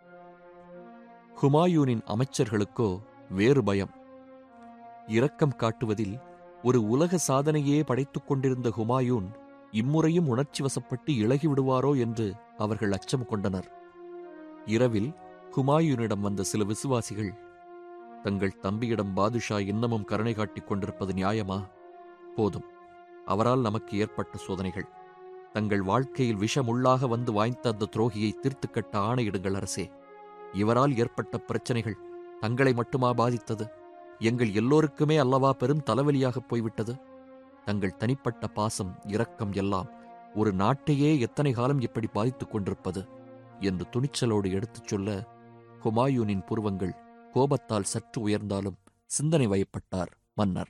[SPEAKER 1] ஹுமாயூனின் அமைச்சர்களுக்கோ வேறு பயம் இரக்கம் காட்டுவதில் ஒரு உலக சாதனையே படைத்துக் கொண்டிருந்த ஹுமாயூன் இம்முறையும் உணர்ச்சி வசப்பட்டு இழகி விடுவாரோ என்று அவர்கள் அச்சம் கொண்டனர் இரவில் ஹுமாயூனிடம் வந்த சில விசுவாசிகள் தங்கள் தம்பியிடம் பாதுஷா இன்னமும் கருணை காட்டிக் கொண்டிருப்பது நியாயமா போதும் அவரால் நமக்கு ஏற்பட்ட சோதனைகள் தங்கள் வாழ்க்கையில் விஷமுள்ளாக வந்து வாய்த்த அந்த துரோகியை தீர்த்துக்கட்ட ஆணையிடுங்கள் அரசே இவரால் ஏற்பட்ட பிரச்சனைகள் தங்களை மட்டுமா பாதித்தது எங்கள் எல்லோருக்குமே அல்லவா பெரும் தலைவலியாகப் போய்விட்டது தங்கள் தனிப்பட்ட பாசம் இரக்கம் எல்லாம் ஒரு நாட்டையே எத்தனை காலம் இப்படி பாதித்துக் கொண்டிருப்பது என்று துணிச்சலோடு எடுத்துச் சொல்ல ஹுமாயூனின் புருவங்கள் கோபத்தால் சற்று உயர்ந்தாலும் சிந்தனை வயப்பட்டார் மன்னர்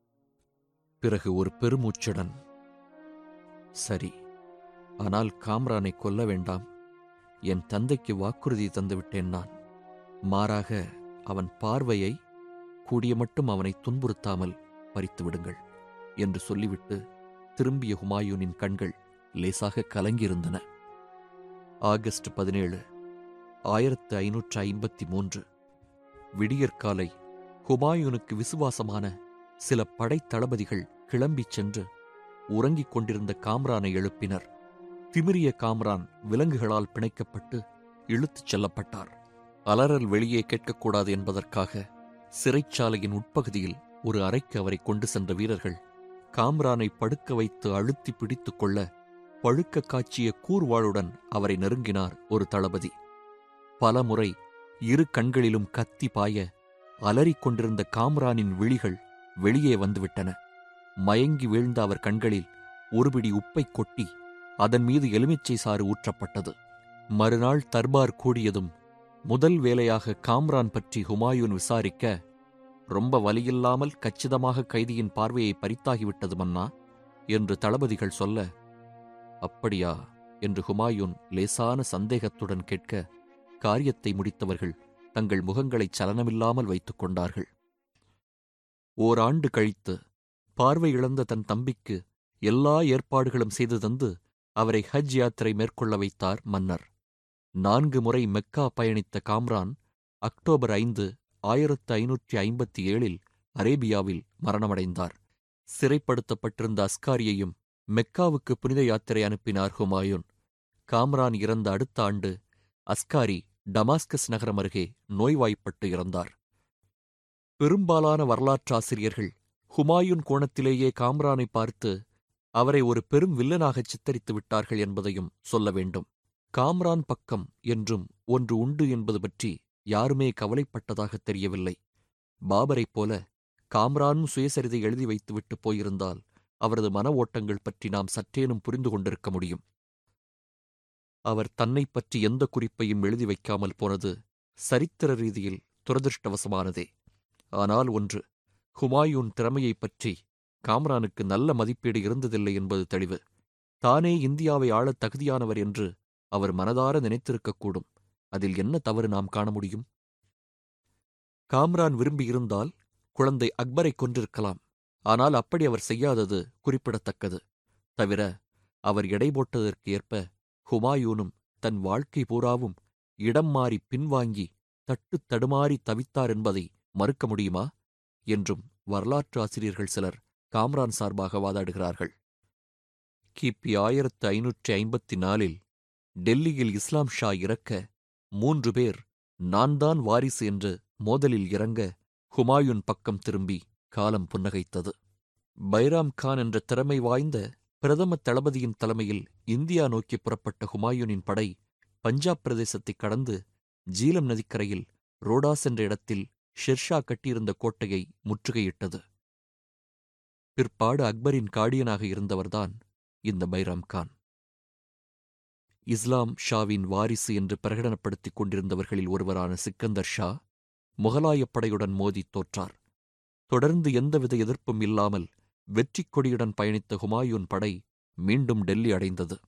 [SPEAKER 1] பிறகு ஒரு பெருமூச்சுடன் சரி ஆனால் காம்ரானை கொல்ல வேண்டாம் என் தந்தைக்கு வாக்குறுதி தந்துவிட்டேன் நான் மாறாக அவன் பார்வையை கூடிய மட்டும் அவனை துன்புறுத்தாமல் பறித்து விடுங்கள் என்று சொல்லிவிட்டு திரும்பிய ஹுமாயூனின் கண்கள் லேசாக கலங்கியிருந்தன ஆகஸ்ட் பதினேழு ஆயிரத்து ஐநூற்று ஐம்பத்தி மூன்று விடியற்காலை ஹுமாயூனுக்கு விசுவாசமான சில படைத்தளபதிகள் கிளம்பிச் சென்று உறங்கிக் கொண்டிருந்த காம்ரானை எழுப்பினர் திமிரிய காம்ரான் விலங்குகளால் பிணைக்கப்பட்டு இழுத்துச் செல்லப்பட்டார் அலறல் வெளியே கேட்கக்கூடாது என்பதற்காக சிறைச்சாலையின் உட்பகுதியில் ஒரு அறைக்கு அவரை கொண்டு சென்ற வீரர்கள் காம்ரானை படுக்க வைத்து அழுத்தி பிடித்துக் கொள்ள பழுக்க காய்ச்சிய கூர்வாளுடன் அவரை நெருங்கினார் ஒரு தளபதி பல முறை இரு கண்களிலும் கத்தி பாய அலறிக் கொண்டிருந்த காம்ரானின் விழிகள் வெளியே வந்துவிட்டன மயங்கி வீழ்ந்த அவர் கண்களில் ஒருபிடி உப்பைக் கொட்டி அதன் மீது எலுமிச்சை சாறு ஊற்றப்பட்டது மறுநாள் தர்பார் கூடியதும் முதல் வேலையாக காம்ரான் பற்றி ஹுமாயூன் விசாரிக்க ரொம்ப வலியில்லாமல் கச்சிதமாக கைதியின் பார்வையை பறித்தாகிவிட்டது மன்னா என்று தளபதிகள் சொல்ல அப்படியா என்று ஹுமாயூன் லேசான சந்தேகத்துடன் கேட்க காரியத்தை முடித்தவர்கள் தங்கள் முகங்களைச் சலனமில்லாமல் வைத்துக் கொண்டார்கள் ஓராண்டு கழித்து பார்வை இழந்த தன் தம்பிக்கு எல்லா ஏற்பாடுகளும் செய்து தந்து அவரை ஹஜ் யாத்திரை மேற்கொள்ள வைத்தார் மன்னர் நான்கு முறை மெக்கா பயணித்த காம்ரான் அக்டோபர் ஐந்து ஆயிரத்து ஐநூற்றி ஐம்பத்தி ஏழில் அரேபியாவில் மரணமடைந்தார் சிறைப்படுத்தப்பட்டிருந்த அஸ்காரியையும் மெக்காவுக்கு புனித யாத்திரை அனுப்பினார் ஹுமாயூன் காம்ரான் இறந்த அடுத்த ஆண்டு அஸ்காரி டமாஸ்கஸ் நகரம் அருகே நோய்வாய்ப்பட்டு இறந்தார் பெரும்பாலான வரலாற்றாசிரியர்கள் ஹுமாயூன் கோணத்திலேயே காம்ரானை பார்த்து அவரை ஒரு பெரும் வில்லனாகச் சித்தரித்து விட்டார்கள் என்பதையும் சொல்ல வேண்டும் காம்ரான் பக்கம் என்றும் ஒன்று உண்டு என்பது பற்றி யாருமே கவலைப்பட்டதாகத் தெரியவில்லை பாபரைப் போல காம்ரானும் சுயசரிதை எழுதி வைத்துவிட்டு போயிருந்தால் அவரது மன ஓட்டங்கள் பற்றி நாம் சற்றேனும் புரிந்து கொண்டிருக்க முடியும் அவர் தன்னைப் பற்றி எந்த குறிப்பையும் எழுதி வைக்காமல் போனது சரித்திர ரீதியில் துரதிருஷ்டவசமானதே ஆனால் ஒன்று ஹுமாயூன் திறமையைப் பற்றி காம்ரானுக்கு நல்ல மதிப்பீடு இருந்ததில்லை என்பது தெளிவு தானே இந்தியாவை ஆளத் தகுதியானவர் என்று அவர் மனதார நினைத்திருக்கக்கூடும் அதில் என்ன தவறு நாம் காண முடியும் காம்ரான் விரும்பியிருந்தால் குழந்தை அக்பரை கொன்றிருக்கலாம் ஆனால் அப்படி அவர் செய்யாதது குறிப்பிடத்தக்கது தவிர அவர் எடை போட்டதற்கு ஏற்ப ஹுமாயூனும் தன் வாழ்க்கை பூராவும் இடம் மாறி பின்வாங்கி தட்டுத் தடுமாறி தவித்தார் என்பதை மறுக்க முடியுமா என்றும் வரலாற்று ஆசிரியர்கள் சிலர் காம்ரான் சார்பாக வாதாடுகிறார்கள் கிபி ஆயிரத்து ஐநூற்றி ஐம்பத்தி நாலில் டெல்லியில் இஸ்லாம் ஷா இறக்க மூன்று பேர் நான் தான் வாரிசு என்று மோதலில் இறங்க ஹுமாயூன் பக்கம் திரும்பி காலம் புன்னகைத்தது பைராம் கான் என்ற திறமை வாய்ந்த பிரதம தளபதியின் தலைமையில் இந்தியா நோக்கி புறப்பட்ட ஹுமாயூனின் படை பஞ்சாப் பிரதேசத்தைக் கடந்து ஜீலம் நதிக்கரையில் ரோடாஸ் என்ற இடத்தில் ஷெர்ஷா கட்டியிருந்த கோட்டையை முற்றுகையிட்டது பிற்பாடு அக்பரின் காடியனாக இருந்தவர்தான் இந்த பைராம் கான் இஸ்லாம் ஷாவின் வாரிசு என்று பிரகடனப்படுத்திக் கொண்டிருந்தவர்களில் ஒருவரான சிக்கந்தர் ஷா முகலாயப் படையுடன் மோதி தோற்றார் தொடர்ந்து எந்தவித எதிர்ப்பும் இல்லாமல் வெற்றிக் கொடியுடன் பயணித்த ஹுமாயூன் படை மீண்டும் டெல்லி அடைந்தது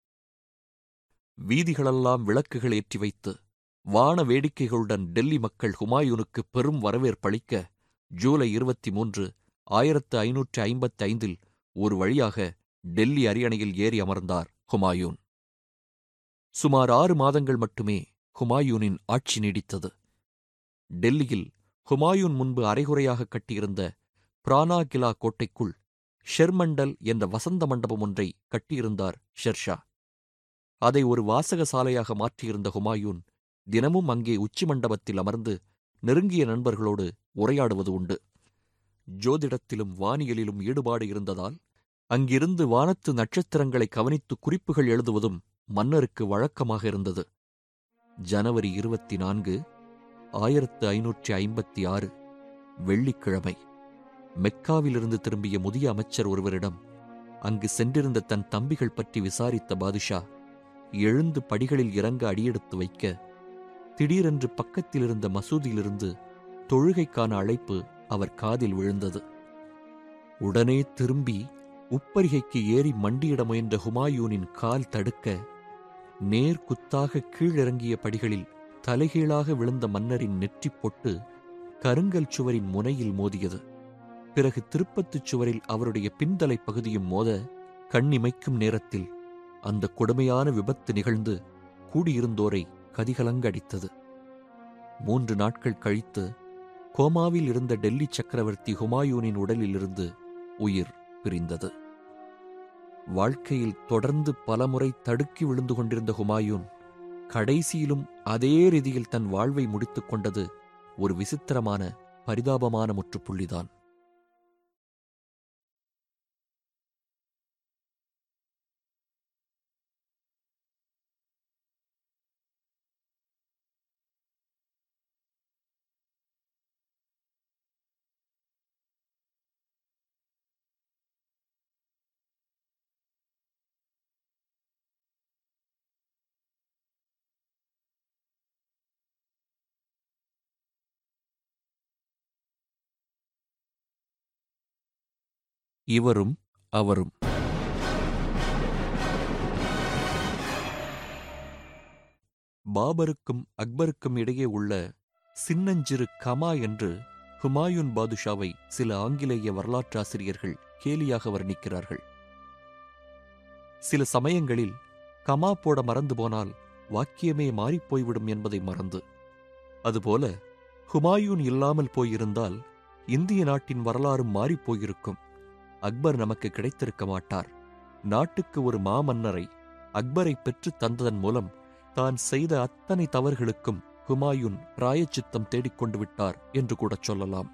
[SPEAKER 1] வீதிகளெல்லாம் விளக்குகள் ஏற்றி வைத்து வான வேடிக்கைகளுடன் டெல்லி மக்கள் ஹுமாயூனுக்கு பெரும் வரவேற்பளிக்க ஜூலை இருபத்தி மூன்று ஆயிரத்து ஐநூற்று ஐம்பத்தி ஐந்தில் ஒரு வழியாக டெல்லி அரியணையில் ஏறி அமர்ந்தார் ஹுமாயூன் சுமார் ஆறு மாதங்கள் மட்டுமே ஹுமாயூனின் ஆட்சி நீடித்தது டெல்லியில் ஹுமாயூன் முன்பு அரைகுறையாக கட்டியிருந்த பிரானா கிலா கோட்டைக்குள் ஷெர்மண்டல் என்ற வசந்த மண்டபம் ஒன்றை கட்டியிருந்தார் ஷெர்ஷா அதை ஒரு வாசக சாலையாக மாற்றியிருந்த ஹுமாயூன் தினமும் அங்கே உச்சி மண்டபத்தில் அமர்ந்து நெருங்கிய நண்பர்களோடு உரையாடுவது உண்டு ஜோதிடத்திலும் வானியலிலும் ஈடுபாடு இருந்ததால் அங்கிருந்து வானத்து நட்சத்திரங்களை கவனித்து குறிப்புகள் எழுதுவதும் மன்னருக்கு வழக்கமாக இருந்தது ஜனவரி இருபத்தி நான்கு ஆயிரத்து ஐநூற்றி ஐம்பத்தி ஆறு வெள்ளிக்கிழமை மெக்காவிலிருந்து திரும்பிய முதிய அமைச்சர் ஒருவரிடம் அங்கு சென்றிருந்த தன் தம்பிகள் பற்றி விசாரித்த பாதுஷா எழுந்து படிகளில் இறங்க அடியெடுத்து வைக்க திடீரென்று பக்கத்தில் இருந்த மசூதியிலிருந்து தொழுகைக்கான அழைப்பு அவர் காதில் விழுந்தது உடனே திரும்பி உப்பரிகைக்கு ஏறி மண்டியிட முயன்ற ஹுமாயூனின் கால் தடுக்க நேர் குத்தாக கீழிறங்கிய படிகளில் தலைகீழாக விழுந்த மன்னரின் நெற்றிப் பொட்டு கருங்கல் சுவரின் முனையில் மோதியது பிறகு திருப்பத்துச் சுவரில் அவருடைய பின்தலை பகுதியும் மோத கண்ணிமைக்கும் நேரத்தில் அந்த கொடுமையான விபத்து நிகழ்ந்து கூடியிருந்தோரை கதிகலங்கடித்தது மூன்று நாட்கள் கழித்து கோமாவில் இருந்த டெல்லி சக்கரவர்த்தி ஹுமாயூனின் உடலிலிருந்து உயிர் பிரிந்தது வாழ்க்கையில் தொடர்ந்து பலமுறை தடுக்கி விழுந்து கொண்டிருந்த ஹுமாயூன் கடைசியிலும் அதே ரீதியில் தன் வாழ்வை முடித்துக் கொண்டது ஒரு விசித்திரமான பரிதாபமான முற்றுப்புள்ளிதான் இவரும் அவரும் பாபருக்கும் அக்பருக்கும் இடையே உள்ள சின்னஞ்சிறு கமா என்று ஹுமாயூன் பாதுஷாவை சில ஆங்கிலேய வரலாற்றாசிரியர்கள் கேலியாக வர்ணிக்கிறார்கள் சில சமயங்களில் கமா போட மறந்து போனால் வாக்கியமே மாறிப்போய்விடும் என்பதை மறந்து அதுபோல ஹுமாயூன் இல்லாமல் போயிருந்தால் இந்திய நாட்டின் வரலாறும் மாறிப்போயிருக்கும் அக்பர் நமக்கு கிடைத்திருக்க மாட்டார் நாட்டுக்கு ஒரு மாமன்னரை அக்பரை பெற்றுத் தந்ததன் மூலம் தான் செய்த அத்தனை தவறுகளுக்கும் ஹுமாயூன் பிராயச்சித்தம் தேடிக்கொண்டு விட்டார் என்று கூட சொல்லலாம்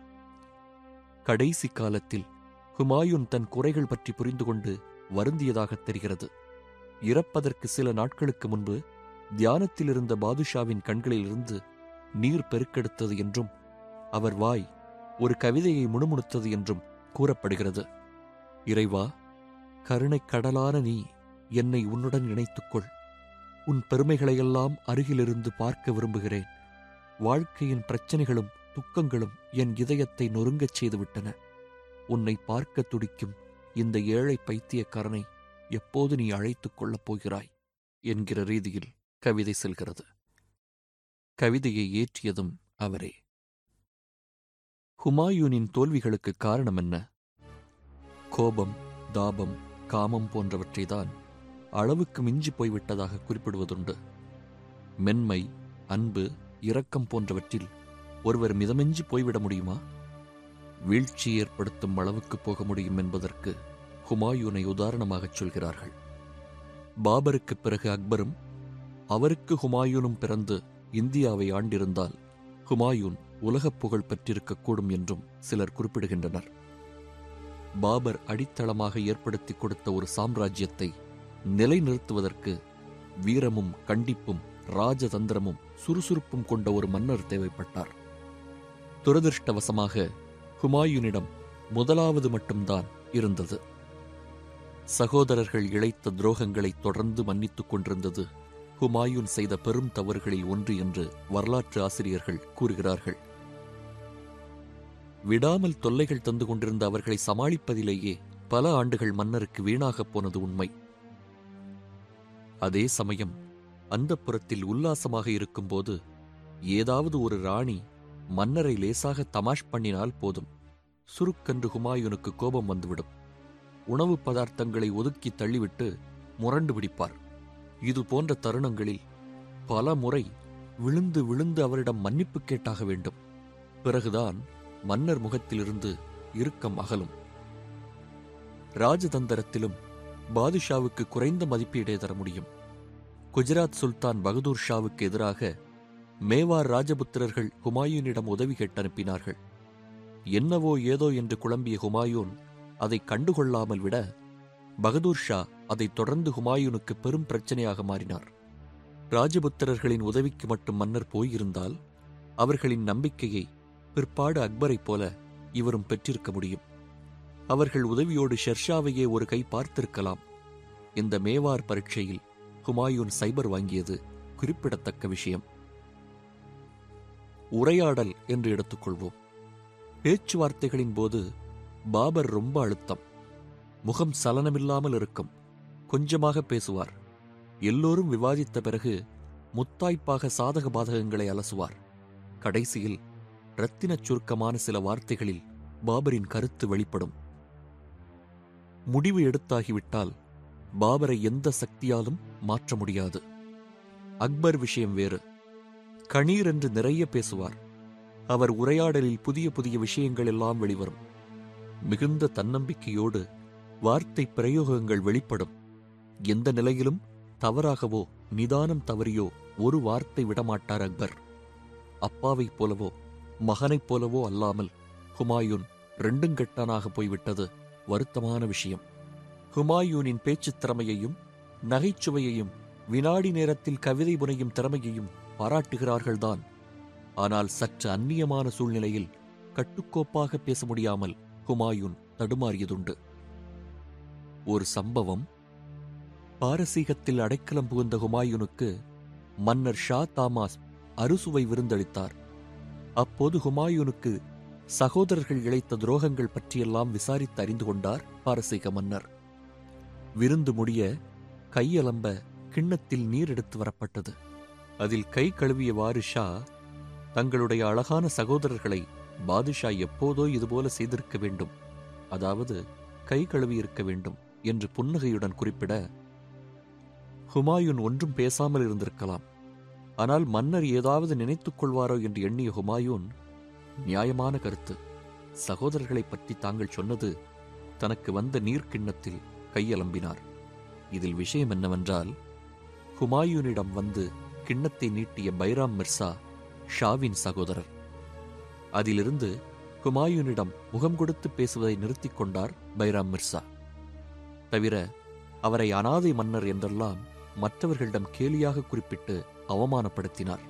[SPEAKER 1] கடைசி காலத்தில் ஹுமாயூன் தன் குறைகள் பற்றி புரிந்து கொண்டு வருந்தியதாகத் தெரிகிறது இறப்பதற்கு சில நாட்களுக்கு முன்பு தியானத்தில் இருந்த பாதுஷாவின் கண்களிலிருந்து நீர் பெருக்கெடுத்தது என்றும் அவர் வாய் ஒரு கவிதையை முணுமுணுத்தது என்றும் கூறப்படுகிறது இறைவா கருணைக் கடலான நீ என்னை உன்னுடன் இணைத்துக்கொள் உன் பெருமைகளையெல்லாம் அருகிலிருந்து பார்க்க விரும்புகிறேன் வாழ்க்கையின் பிரச்சனைகளும் துக்கங்களும் என் இதயத்தை நொறுங்கச் செய்துவிட்டன உன்னை பார்க்க துடிக்கும் இந்த ஏழை பைத்தியக்காரனை எப்போது நீ அழைத்துக் கொள்ளப் போகிறாய் என்கிற ரீதியில் கவிதை செல்கிறது கவிதையை ஏற்றியதும் அவரே ஹுமாயூனின் தோல்விகளுக்கு காரணம் என்ன கோபம் தாபம் காமம் போன்றவற்றைதான் அளவுக்கு மிஞ்சி போய்விட்டதாக குறிப்பிடுவதுண்டு மென்மை அன்பு இரக்கம் போன்றவற்றில் ஒருவர் மிதமெஞ்சி போய்விட முடியுமா வீழ்ச்சி ஏற்படுத்தும் அளவுக்கு போக முடியும் என்பதற்கு ஹுமாயூனை உதாரணமாகச் சொல்கிறார்கள் பாபருக்குப் பிறகு அக்பரும் அவருக்கு ஹுமாயூனும் பிறந்து இந்தியாவை ஆண்டிருந்தால் ஹுமாயூன் உலகப் புகழ் பெற்றிருக்கக்கூடும் என்றும் சிலர் குறிப்பிடுகின்றனர் பாபர் அடித்தளமாக ஏற்படுத்திக் கொடுத்த ஒரு சாம்ராஜ்யத்தை நிலைநிறுத்துவதற்கு வீரமும் கண்டிப்பும் ராஜதந்திரமும் சுறுசுறுப்பும் கொண்ட ஒரு மன்னர் தேவைப்பட்டார் துரதிருஷ்டவசமாக ஹுமாயூனிடம் முதலாவது மட்டும்தான் இருந்தது சகோதரர்கள் இழைத்த துரோகங்களை தொடர்ந்து மன்னித்துக் கொண்டிருந்தது ஹுமாயூன் செய்த பெரும் தவறுகளில் ஒன்று என்று வரலாற்று ஆசிரியர்கள் கூறுகிறார்கள் விடாமல் தொல்லைகள் தந்து கொண்டிருந்த அவர்களை சமாளிப்பதிலேயே பல ஆண்டுகள் மன்னருக்கு வீணாகப் போனது உண்மை அதே சமயம் அந்தப்புறத்தில் உல்லாசமாக இருக்கும்போது ஏதாவது ஒரு ராணி மன்னரை லேசாக தமாஷ் பண்ணினால் போதும் சுருக்கென்று ஹுமாயூனுக்கு கோபம் வந்துவிடும் உணவு பதார்த்தங்களை ஒதுக்கி தள்ளிவிட்டு முரண்டு பிடிப்பார் இது போன்ற தருணங்களில் பல முறை விழுந்து விழுந்து அவரிடம் மன்னிப்பு கேட்டாக வேண்டும் பிறகுதான் மன்னர் முகத்திலிருந்து இறுக்கம் அகலும் ராஜதந்திரத்திலும் பாதுஷாவுக்கு குறைந்த மதிப்பீடே தர முடியும் குஜராத் சுல்தான் பகதூர் ஷாவுக்கு எதிராக மேவார் ராஜபுத்திரர்கள் ஹுமாயூனிடம் உதவி கேட்டு அனுப்பினார்கள் என்னவோ ஏதோ என்று குழம்பிய ஹுமாயூன் அதை கண்டுகொள்ளாமல் விட பகதூர் ஷா அதைத் தொடர்ந்து ஹுமாயூனுக்கு பெரும் பிரச்சனையாக மாறினார் ராஜபுத்திரர்களின் உதவிக்கு மட்டும் மன்னர் போயிருந்தால் அவர்களின் நம்பிக்கையை பிற்பாடு அக்பரைப் போல இவரும் பெற்றிருக்க முடியும் அவர்கள் உதவியோடு ஷெர்ஷாவையே ஒரு கை பார்த்திருக்கலாம் இந்த மேவார் பரீட்சையில் ஹுமாயூன் சைபர் வாங்கியது குறிப்பிடத்தக்க விஷயம் உரையாடல் என்று எடுத்துக்கொள்வோம் பேச்சுவார்த்தைகளின் போது பாபர் ரொம்ப அழுத்தம் முகம் சலனமில்லாமல் இருக்கும் கொஞ்சமாக பேசுவார் எல்லோரும் விவாதித்த பிறகு முத்தாய்ப்பாக சாதக பாதகங்களை அலசுவார் கடைசியில் இரத்தினச் சுருக்கமான சில வார்த்தைகளில் பாபரின் கருத்து வெளிப்படும் முடிவு எடுத்தாகிவிட்டால் பாபரை எந்த சக்தியாலும் மாற்ற முடியாது அக்பர் விஷயம் வேறு கணீர் என்று நிறைய பேசுவார் அவர் உரையாடலில் புதிய புதிய விஷயங்கள் எல்லாம் வெளிவரும் மிகுந்த தன்னம்பிக்கையோடு வார்த்தை பிரயோகங்கள் வெளிப்படும் எந்த நிலையிலும் தவறாகவோ நிதானம் தவறியோ ஒரு வார்த்தை விடமாட்டார் அக்பர் அப்பாவைப் போலவோ மகனைப் போலவோ அல்லாமல் ஹுமாயூன் ரெண்டுங்கெட்டானாக போய்விட்டது வருத்தமான விஷயம் ஹுமாயூனின் பேச்சுத் திறமையையும் நகைச்சுவையையும் வினாடி நேரத்தில் கவிதை புனையும் திறமையையும் பாராட்டுகிறார்கள்தான் ஆனால் சற்று அந்நியமான சூழ்நிலையில் கட்டுக்கோப்பாக பேச முடியாமல் ஹுமாயூன் தடுமாறியதுண்டு ஒரு சம்பவம் பாரசீகத்தில் அடைக்கலம் புகுந்த ஹுமாயூனுக்கு மன்னர் ஷா தாமாஸ் அறுசுவை விருந்தளித்தார் அப்போது ஹுமாயூனுக்கு சகோதரர்கள் இழைத்த துரோகங்கள் பற்றியெல்லாம் விசாரித்து அறிந்து கொண்டார் பாரசீக மன்னர் விருந்து முடிய கையலம்ப கிண்ணத்தில் நீர் எடுத்து வரப்பட்டது அதில் கை கழுவியவாறு ஷா தங்களுடைய அழகான சகோதரர்களை பாதுஷா எப்போதோ இதுபோல செய்திருக்க வேண்டும் அதாவது கை கழுவியிருக்க வேண்டும் என்று புன்னகையுடன் குறிப்பிட ஹுமாயூன் ஒன்றும் பேசாமல் இருந்திருக்கலாம் ஆனால் மன்னர் ஏதாவது நினைத்துக் கொள்வாரோ என்று எண்ணிய ஹுமாயூன் நியாயமான கருத்து சகோதரர்களைப் பற்றி தாங்கள் சொன்னது தனக்கு வந்த நீர்க்கிண்ணத்தில் கையலம்பினார் இதில் விஷயம் என்னவென்றால் ஹுமாயூனிடம் வந்து கிண்ணத்தை நீட்டிய பைராம் மிர்சா ஷாவின் சகோதரர் அதிலிருந்து ஹுமாயூனிடம் முகம் கொடுத்து பேசுவதை நிறுத்திக் கொண்டார் பைராம் மிர்சா தவிர அவரை அனாதை மன்னர் என்றெல்லாம் மற்றவர்களிடம் கேலியாக குறிப்பிட்டு அவமானப்படுத்தினார்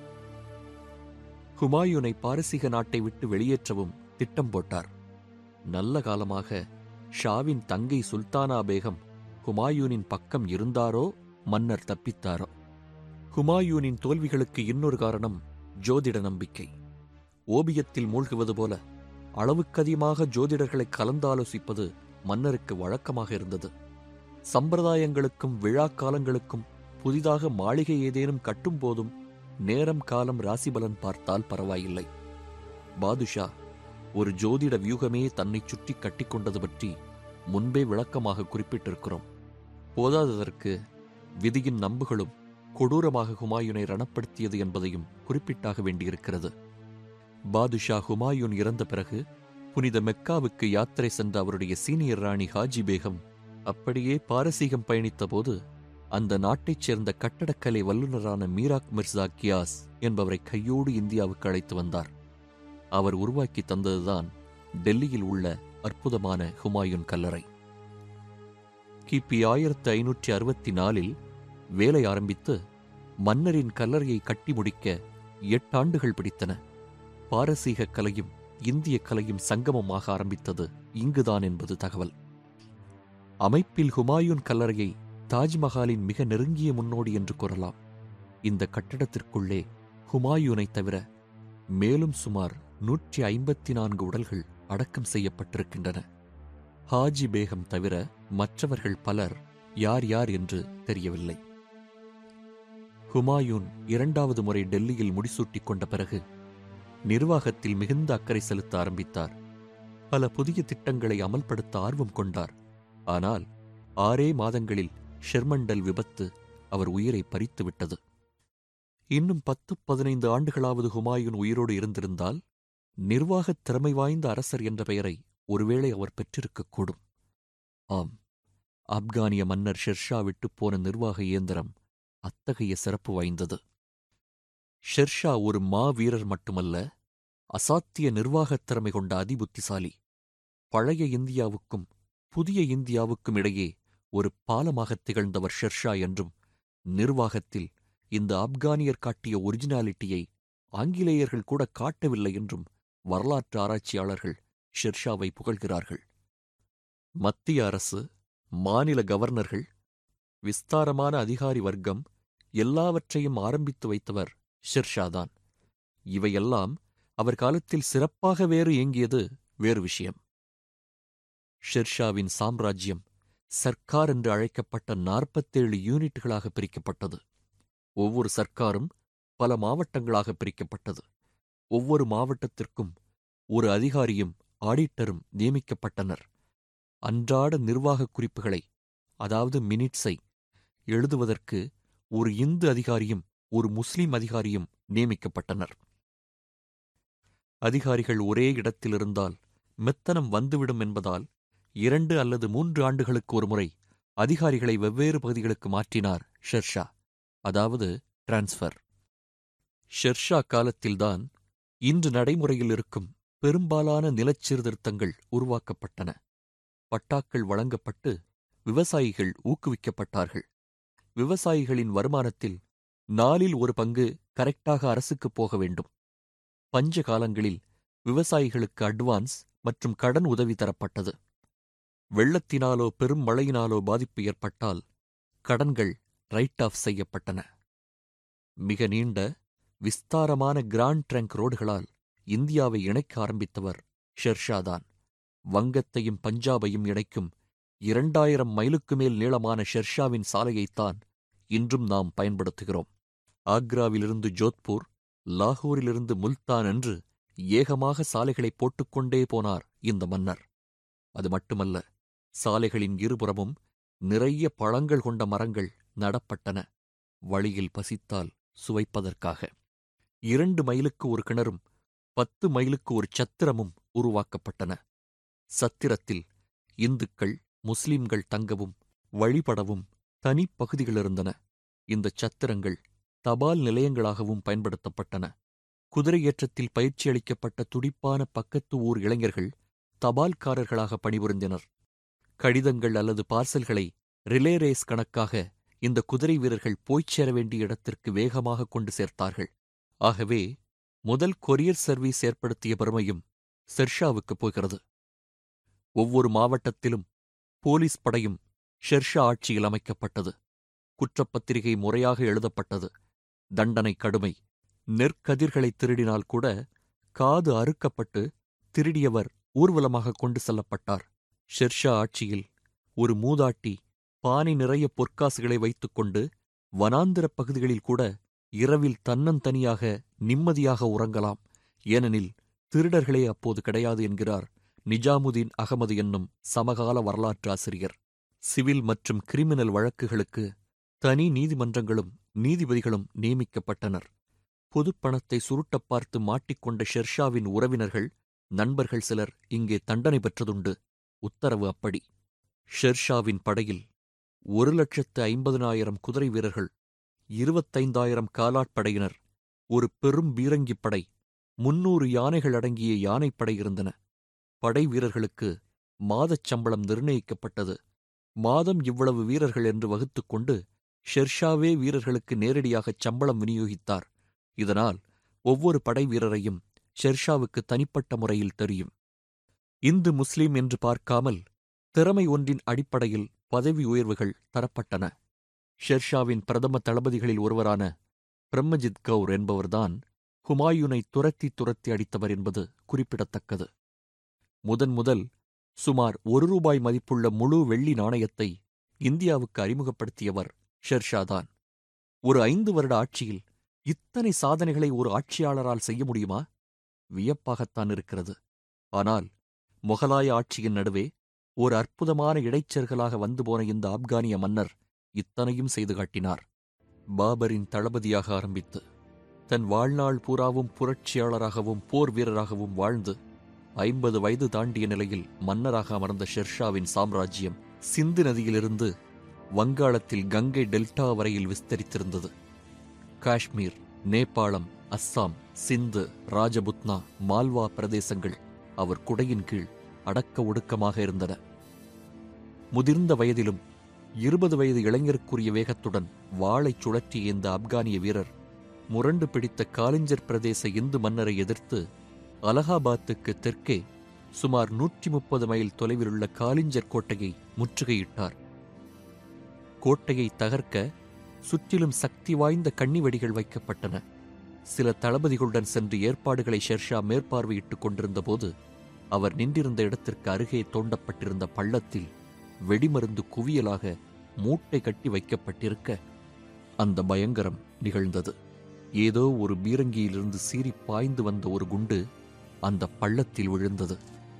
[SPEAKER 1] ஹுமாயூனை பாரசீக நாட்டை விட்டு வெளியேற்றவும் திட்டம் போட்டார் நல்ல காலமாக ஷாவின் தங்கை சுல்தானா பேகம் ஹுமாயூனின் பக்கம் இருந்தாரோ மன்னர் தப்பித்தாரோ ஹுமாயூனின் தோல்விகளுக்கு இன்னொரு காரணம் ஜோதிட நம்பிக்கை ஓபியத்தில் மூழ்குவது போல அளவுக்கதிகமாக ஜோதிடர்களை கலந்தாலோசிப்பது மன்னருக்கு வழக்கமாக இருந்தது சம்பிரதாயங்களுக்கும் விழா காலங்களுக்கும் புதிதாக மாளிகை ஏதேனும் கட்டும் போதும் நேரம் காலம் ராசிபலன் பார்த்தால் பரவாயில்லை பாதுஷா ஒரு ஜோதிட வியூகமே தன்னை சுற்றி கட்டிக்கொண்டது பற்றி முன்பே விளக்கமாக குறிப்பிட்டிருக்கிறோம் போதாததற்கு விதியின் நம்புகளும் கொடூரமாக ஹுமாயூனை ரணப்படுத்தியது என்பதையும் குறிப்பிட்டாக வேண்டியிருக்கிறது பாதுஷா ஹுமாயூன் இறந்த பிறகு புனித மெக்காவுக்கு யாத்திரை சென்ற அவருடைய சீனியர் ராணி ஹாஜி பேகம் அப்படியே பாரசீகம் பயணித்தபோது அந்த நாட்டைச் சேர்ந்த கட்டடக்கலை வல்லுநரான மீராக் மிர்சா கியாஸ் என்பவரை கையோடு இந்தியாவுக்கு அழைத்து வந்தார் அவர் உருவாக்கி தந்ததுதான் டெல்லியில் உள்ள அற்புதமான ஹுமாயூன் கல்லறை கிபி ஆயிரத்து ஐநூற்றி அறுபத்தி நாலில் வேலை ஆரம்பித்து மன்னரின் கல்லறையை கட்டி முடிக்க எட்டாண்டுகள் பிடித்தன பாரசீக கலையும் இந்திய கலையும் சங்கமமாக ஆரம்பித்தது இங்குதான் என்பது தகவல் அமைப்பில் ஹுமாயூன் கல்லறையை தாஜ்மஹாலின் மிக நெருங்கிய முன்னோடி என்று கூறலாம் இந்த கட்டடத்திற்குள்ளே ஹுமாயூனை தவிர மேலும் சுமார் நூற்றி ஐம்பத்தி நான்கு உடல்கள் அடக்கம் செய்யப்பட்டிருக்கின்றன ஹாஜி பேகம் தவிர மற்றவர்கள் பலர் யார் யார் என்று தெரியவில்லை ஹுமாயூன் இரண்டாவது முறை டெல்லியில் முடிசூட்டிக் கொண்ட பிறகு நிர்வாகத்தில் மிகுந்த அக்கறை செலுத்த ஆரம்பித்தார் பல புதிய திட்டங்களை அமல்படுத்த ஆர்வம் கொண்டார் ஆனால் ஆறே மாதங்களில் ஷெர்மண்டல் விபத்து அவர் உயிரை பறித்து விட்டது இன்னும் பத்து பதினைந்து ஆண்டுகளாவது ஹுமாயூன் உயிரோடு இருந்திருந்தால் நிர்வாகத் திறமை வாய்ந்த அரசர் என்ற பெயரை ஒருவேளை அவர் பெற்றிருக்கக்கூடும் ஆம் ஆப்கானிய மன்னர் ஷெர்ஷா விட்டுப் போன நிர்வாக இயந்திரம் அத்தகைய சிறப்பு வாய்ந்தது ஷெர்ஷா ஒரு மா வீரர் மட்டுமல்ல அசாத்திய நிர்வாகத் திறமை கொண்ட அதிபுத்திசாலி பழைய இந்தியாவுக்கும் புதிய இந்தியாவுக்கும் இடையே ஒரு பாலமாகத் திகழ்ந்தவர் ஷெர்ஷா என்றும் நிர்வாகத்தில் இந்த ஆப்கானியர் காட்டிய ஒரிஜினாலிட்டியை ஆங்கிலேயர்கள் கூட காட்டவில்லை என்றும் வரலாற்று ஆராய்ச்சியாளர்கள் ஷெர்ஷாவை புகழ்கிறார்கள் மத்திய அரசு மாநில கவர்னர்கள் விஸ்தாரமான அதிகாரி வர்க்கம் எல்லாவற்றையும் ஆரம்பித்து வைத்தவர் ஷெர்ஷாதான் இவையெல்லாம் அவர் காலத்தில் சிறப்பாக வேறு இயங்கியது வேறு விஷயம் ஷெர்ஷாவின் சாம்ராஜ்யம் சர்க்கார் என்று அழைக்கப்பட்ட நாற்பத்தேழு யூனிட்டுகளாக பிரிக்கப்பட்டது ஒவ்வொரு சர்க்காரும் பல மாவட்டங்களாக பிரிக்கப்பட்டது ஒவ்வொரு மாவட்டத்திற்கும் ஒரு அதிகாரியும் ஆடிட்டரும் நியமிக்கப்பட்டனர் அன்றாட நிர்வாகக் குறிப்புகளை அதாவது மினிட்ஸை எழுதுவதற்கு ஒரு இந்து அதிகாரியும் ஒரு முஸ்லிம் அதிகாரியும் நியமிக்கப்பட்டனர் அதிகாரிகள் ஒரே இடத்தில் இருந்தால் மெத்தனம் வந்துவிடும் என்பதால் இரண்டு அல்லது மூன்று ஆண்டுகளுக்கு ஒரு முறை அதிகாரிகளை வெவ்வேறு பகுதிகளுக்கு மாற்றினார் ஷெர்ஷா அதாவது டிரான்ஸ்ஃபர் ஷெர்ஷா காலத்தில்தான் இன்று நடைமுறையில் இருக்கும் பெரும்பாலான நிலச்சீர்திருத்தங்கள் உருவாக்கப்பட்டன பட்டாக்கள் வழங்கப்பட்டு விவசாயிகள் ஊக்குவிக்கப்பட்டார்கள் விவசாயிகளின் வருமானத்தில் நாலில் ஒரு பங்கு கரெக்டாக அரசுக்குப் போக வேண்டும் பஞ்ச காலங்களில் விவசாயிகளுக்கு அட்வான்ஸ் மற்றும் கடன் உதவி தரப்பட்டது வெள்ளத்தினாலோ பெரும் மழையினாலோ பாதிப்பு ஏற்பட்டால் கடன்கள் ரைட் ஆஃப் செய்யப்பட்டன மிக நீண்ட விஸ்தாரமான கிராண்ட் ட்ரங்க் ரோடுகளால் இந்தியாவை இணைக்க ஆரம்பித்தவர் ஷெர்ஷாதான் வங்கத்தையும் பஞ்சாபையும் இணைக்கும் இரண்டாயிரம் மைலுக்கு மேல் நீளமான ஷெர்ஷாவின் சாலையைத்தான் இன்றும் நாம் பயன்படுத்துகிறோம் ஆக்ராவிலிருந்து ஜோத்பூர் லாகூரிலிருந்து முல்தான் என்று ஏகமாக சாலைகளை போட்டுக்கொண்டே போனார் இந்த மன்னர் அது மட்டுமல்ல சாலைகளின் இருபுறமும் நிறைய பழங்கள் கொண்ட மரங்கள் நடப்பட்டன வழியில் பசித்தால் சுவைப்பதற்காக இரண்டு மைலுக்கு ஒரு கிணறும் பத்து மைலுக்கு ஒரு சத்திரமும் உருவாக்கப்பட்டன சத்திரத்தில் இந்துக்கள் முஸ்லிம்கள் தங்கவும் வழிபடவும் தனிப்பகுதிகள் இருந்தன இந்த சத்திரங்கள் தபால் நிலையங்களாகவும் பயன்படுத்தப்பட்டன குதிரையேற்றத்தில் பயிற்சி அளிக்கப்பட்ட துடிப்பான பக்கத்து ஊர் இளைஞர்கள் தபால்காரர்களாக பணிபுரிந்தனர் கடிதங்கள் அல்லது பார்சல்களை ரிலே ரேஸ் கணக்காக இந்த குதிரை வீரர்கள் போய்ச் சேர வேண்டிய இடத்திற்கு வேகமாக கொண்டு சேர்த்தார்கள் ஆகவே முதல் கொரியர் சர்வீஸ் ஏற்படுத்திய பெருமையும் ஷெர்ஷாவுக்கு போகிறது ஒவ்வொரு மாவட்டத்திலும் போலீஸ் படையும் ஷெர்ஷா ஆட்சியில் அமைக்கப்பட்டது குற்றப்பத்திரிகை முறையாக எழுதப்பட்டது தண்டனை கடுமை நெற்கதிர்களை திருடினால் கூட காது அறுக்கப்பட்டு திருடியவர் ஊர்வலமாக கொண்டு செல்லப்பட்டார் ஷெர்ஷா ஆட்சியில் ஒரு மூதாட்டி பானை நிறைய பொற்காசுகளை வைத்துக்கொண்டு வனாந்திரப் பகுதிகளில் கூட இரவில் தன்னந்தனியாக நிம்மதியாக உறங்கலாம் ஏனெனில் திருடர்களே அப்போது கிடையாது என்கிறார் நிஜாமுதீன் அகமது என்னும் சமகால வரலாற்றாசிரியர் சிவில் மற்றும் கிரிமினல் வழக்குகளுக்கு தனி நீதிமன்றங்களும் நீதிபதிகளும் நியமிக்கப்பட்டனர் பொதுப்பணத்தை சுருட்டப் பார்த்து மாட்டிக்கொண்ட ஷெர்ஷாவின் உறவினர்கள் நண்பர்கள் சிலர் இங்கே தண்டனை பெற்றதுண்டு உத்தரவு அப்படி ஷெர்ஷாவின் படையில் ஒரு லட்சத்து ஐம்பதனாயிரம் குதிரை வீரர்கள் இருபத்தைந்தாயிரம் காலாட்படையினர் ஒரு பெரும் பீரங்கிப் படை முன்னூறு யானைகள் அடங்கிய யானைப்படை இருந்தன படை வீரர்களுக்கு மாதச் சம்பளம் நிர்ணயிக்கப்பட்டது மாதம் இவ்வளவு வீரர்கள் என்று வகுத்துக்கொண்டு ஷெர்ஷாவே வீரர்களுக்கு நேரடியாகச் சம்பளம் விநியோகித்தார் இதனால் ஒவ்வொரு படை வீரரையும் ஷெர்ஷாவுக்கு தனிப்பட்ட முறையில் தெரியும் இந்து முஸ்லிம் என்று பார்க்காமல் திறமை ஒன்றின் அடிப்படையில் பதவி உயர்வுகள் தரப்பட்டன ஷெர்ஷாவின் பிரதம தளபதிகளில் ஒருவரான பிரம்மஜித் கவுர் என்பவர்தான் ஹுமாயூனை துரத்தி துரத்தி அடித்தவர் என்பது குறிப்பிடத்தக்கது முதன் முதல் சுமார் ஒரு ரூபாய் மதிப்புள்ள முழு வெள்ளி நாணயத்தை இந்தியாவுக்கு அறிமுகப்படுத்தியவர் ஷெர்ஷாதான் ஒரு ஐந்து வருட ஆட்சியில் இத்தனை சாதனைகளை ஒரு ஆட்சியாளரால் செய்ய முடியுமா வியப்பாகத்தான் இருக்கிறது ஆனால் முகலாய ஆட்சியின் நடுவே ஒரு அற்புதமான இடைச்செருகலாக வந்து போன இந்த ஆப்கானிய மன்னர் இத்தனையும் செய்து காட்டினார் பாபரின் தளபதியாக ஆரம்பித்து தன் வாழ்நாள் பூராவும் புரட்சியாளராகவும் போர் வீரராகவும் வாழ்ந்து ஐம்பது வயது தாண்டிய நிலையில் மன்னராக அமர்ந்த ஷெர்ஷாவின் சாம்ராஜ்யம் சிந்து நதியிலிருந்து வங்காளத்தில் கங்கை டெல்டா வரையில் விஸ்தரித்திருந்தது காஷ்மீர் நேபாளம் அஸ்ஸாம் சிந்து ராஜபுத்னா மால்வா பிரதேசங்கள் அவர் குடையின் கீழ் அடக்க ஒடுக்கமாக இருந்தன முதிர்ந்த வயதிலும் இருபது வயது இளைஞருக்குரிய வேகத்துடன் வாளைச் சுழற்றிய இந்த ஆப்கானிய வீரர் முரண்டு பிடித்த காலிஞ்சர் பிரதேச இந்து மன்னரை எதிர்த்து அலகாபாத்துக்கு தெற்கே சுமார் நூற்றி முப்பது மைல் தொலைவிலுள்ள காலிஞ்சர் கோட்டையை முற்றுகையிட்டார் கோட்டையை தகர்க்க சுற்றிலும் சக்தி வாய்ந்த கண்ணிவெடிகள் வைக்கப்பட்டன சில தளபதிகளுடன் சென்று ஏற்பாடுகளை ஷெர்ஷா மேற்பார்வையிட்டுக் கொண்டிருந்தபோது அவர் நின்றிருந்த இடத்திற்கு அருகே தோண்டப்பட்டிருந்த பள்ளத்தில் வெடிமருந்து குவியலாக மூட்டை கட்டி வைக்கப்பட்டிருக்க அந்த பயங்கரம் நிகழ்ந்தது ஏதோ ஒரு பீரங்கியிலிருந்து சீறி பாய்ந்து வந்த ஒரு குண்டு அந்த பள்ளத்தில் விழுந்தது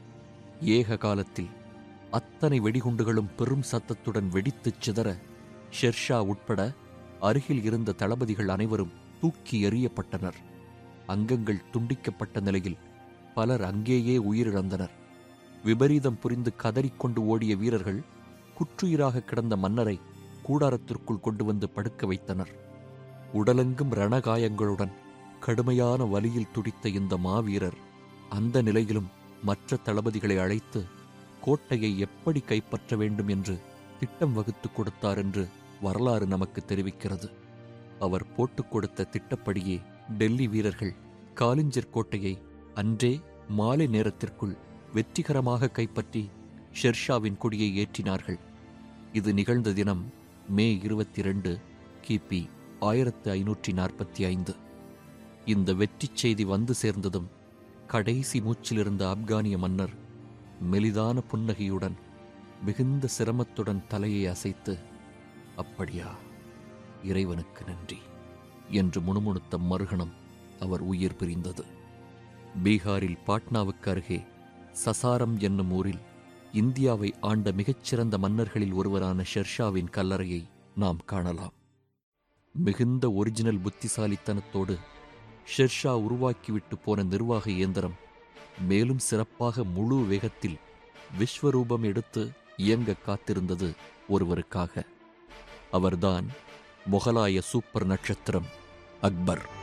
[SPEAKER 1] ஏக காலத்தில் அத்தனை வெடிகுண்டுகளும் பெரும் சத்தத்துடன் வெடித்துச் சிதற ஷெர்ஷா உட்பட அருகில் இருந்த தளபதிகள் அனைவரும் தூக்கி எறியப்பட்டனர் அங்கங்கள் துண்டிக்கப்பட்ட நிலையில் பலர் அங்கேயே உயிரிழந்தனர் விபரீதம் புரிந்து கதறிக்கொண்டு ஓடிய வீரர்கள் குற்றுயிராக கிடந்த மன்னரை கூடாரத்திற்குள் கொண்டு வந்து படுக்க வைத்தனர் உடலெங்கும் ரணகாயங்களுடன் கடுமையான வலியில் துடித்த இந்த மாவீரர் அந்த நிலையிலும் மற்ற தளபதிகளை அழைத்து கோட்டையை எப்படி கைப்பற்ற வேண்டும் என்று திட்டம் வகுத்துக் கொடுத்தார் என்று வரலாறு நமக்கு தெரிவிக்கிறது அவர் போட்டுக் கொடுத்த திட்டப்படியே டெல்லி வீரர்கள் காலிஞ்சர் கோட்டையை அன்றே மாலை நேரத்திற்குள் வெற்றிகரமாக கைப்பற்றி ஷெர்ஷாவின் கொடியை ஏற்றினார்கள் இது நிகழ்ந்த தினம் மே இருபத்தி ரெண்டு கிபி ஆயிரத்து ஐநூற்றி நாற்பத்தி ஐந்து இந்த வெற்றிச் செய்தி வந்து சேர்ந்ததும் கடைசி மூச்சில் இருந்த ஆப்கானிய மன்னர் மெலிதான புன்னகையுடன் மிகுந்த சிரமத்துடன் தலையை அசைத்து அப்படியா இறைவனுக்கு நன்றி என்று முணுமுணுத்த மறுகணம் அவர் உயிர் பிரிந்தது பீகாரில் பாட்னாவுக்கு அருகே சசாரம் என்னும் ஊரில் இந்தியாவை ஆண்ட மிகச்சிறந்த மன்னர்களில் ஒருவரான ஷெர்ஷாவின் கல்லறையை நாம் காணலாம் மிகுந்த ஒரிஜினல் புத்திசாலித்தனத்தோடு ஷெர்ஷா உருவாக்கிவிட்டு போன நிர்வாக இயந்திரம் மேலும் சிறப்பாக முழு வேகத்தில் விஸ்வரூபம் எடுத்து இயங்க காத்திருந்தது ஒருவருக்காக அவர்தான் முகலாய சூப்பர் நட்சத்திரம் அக்பர்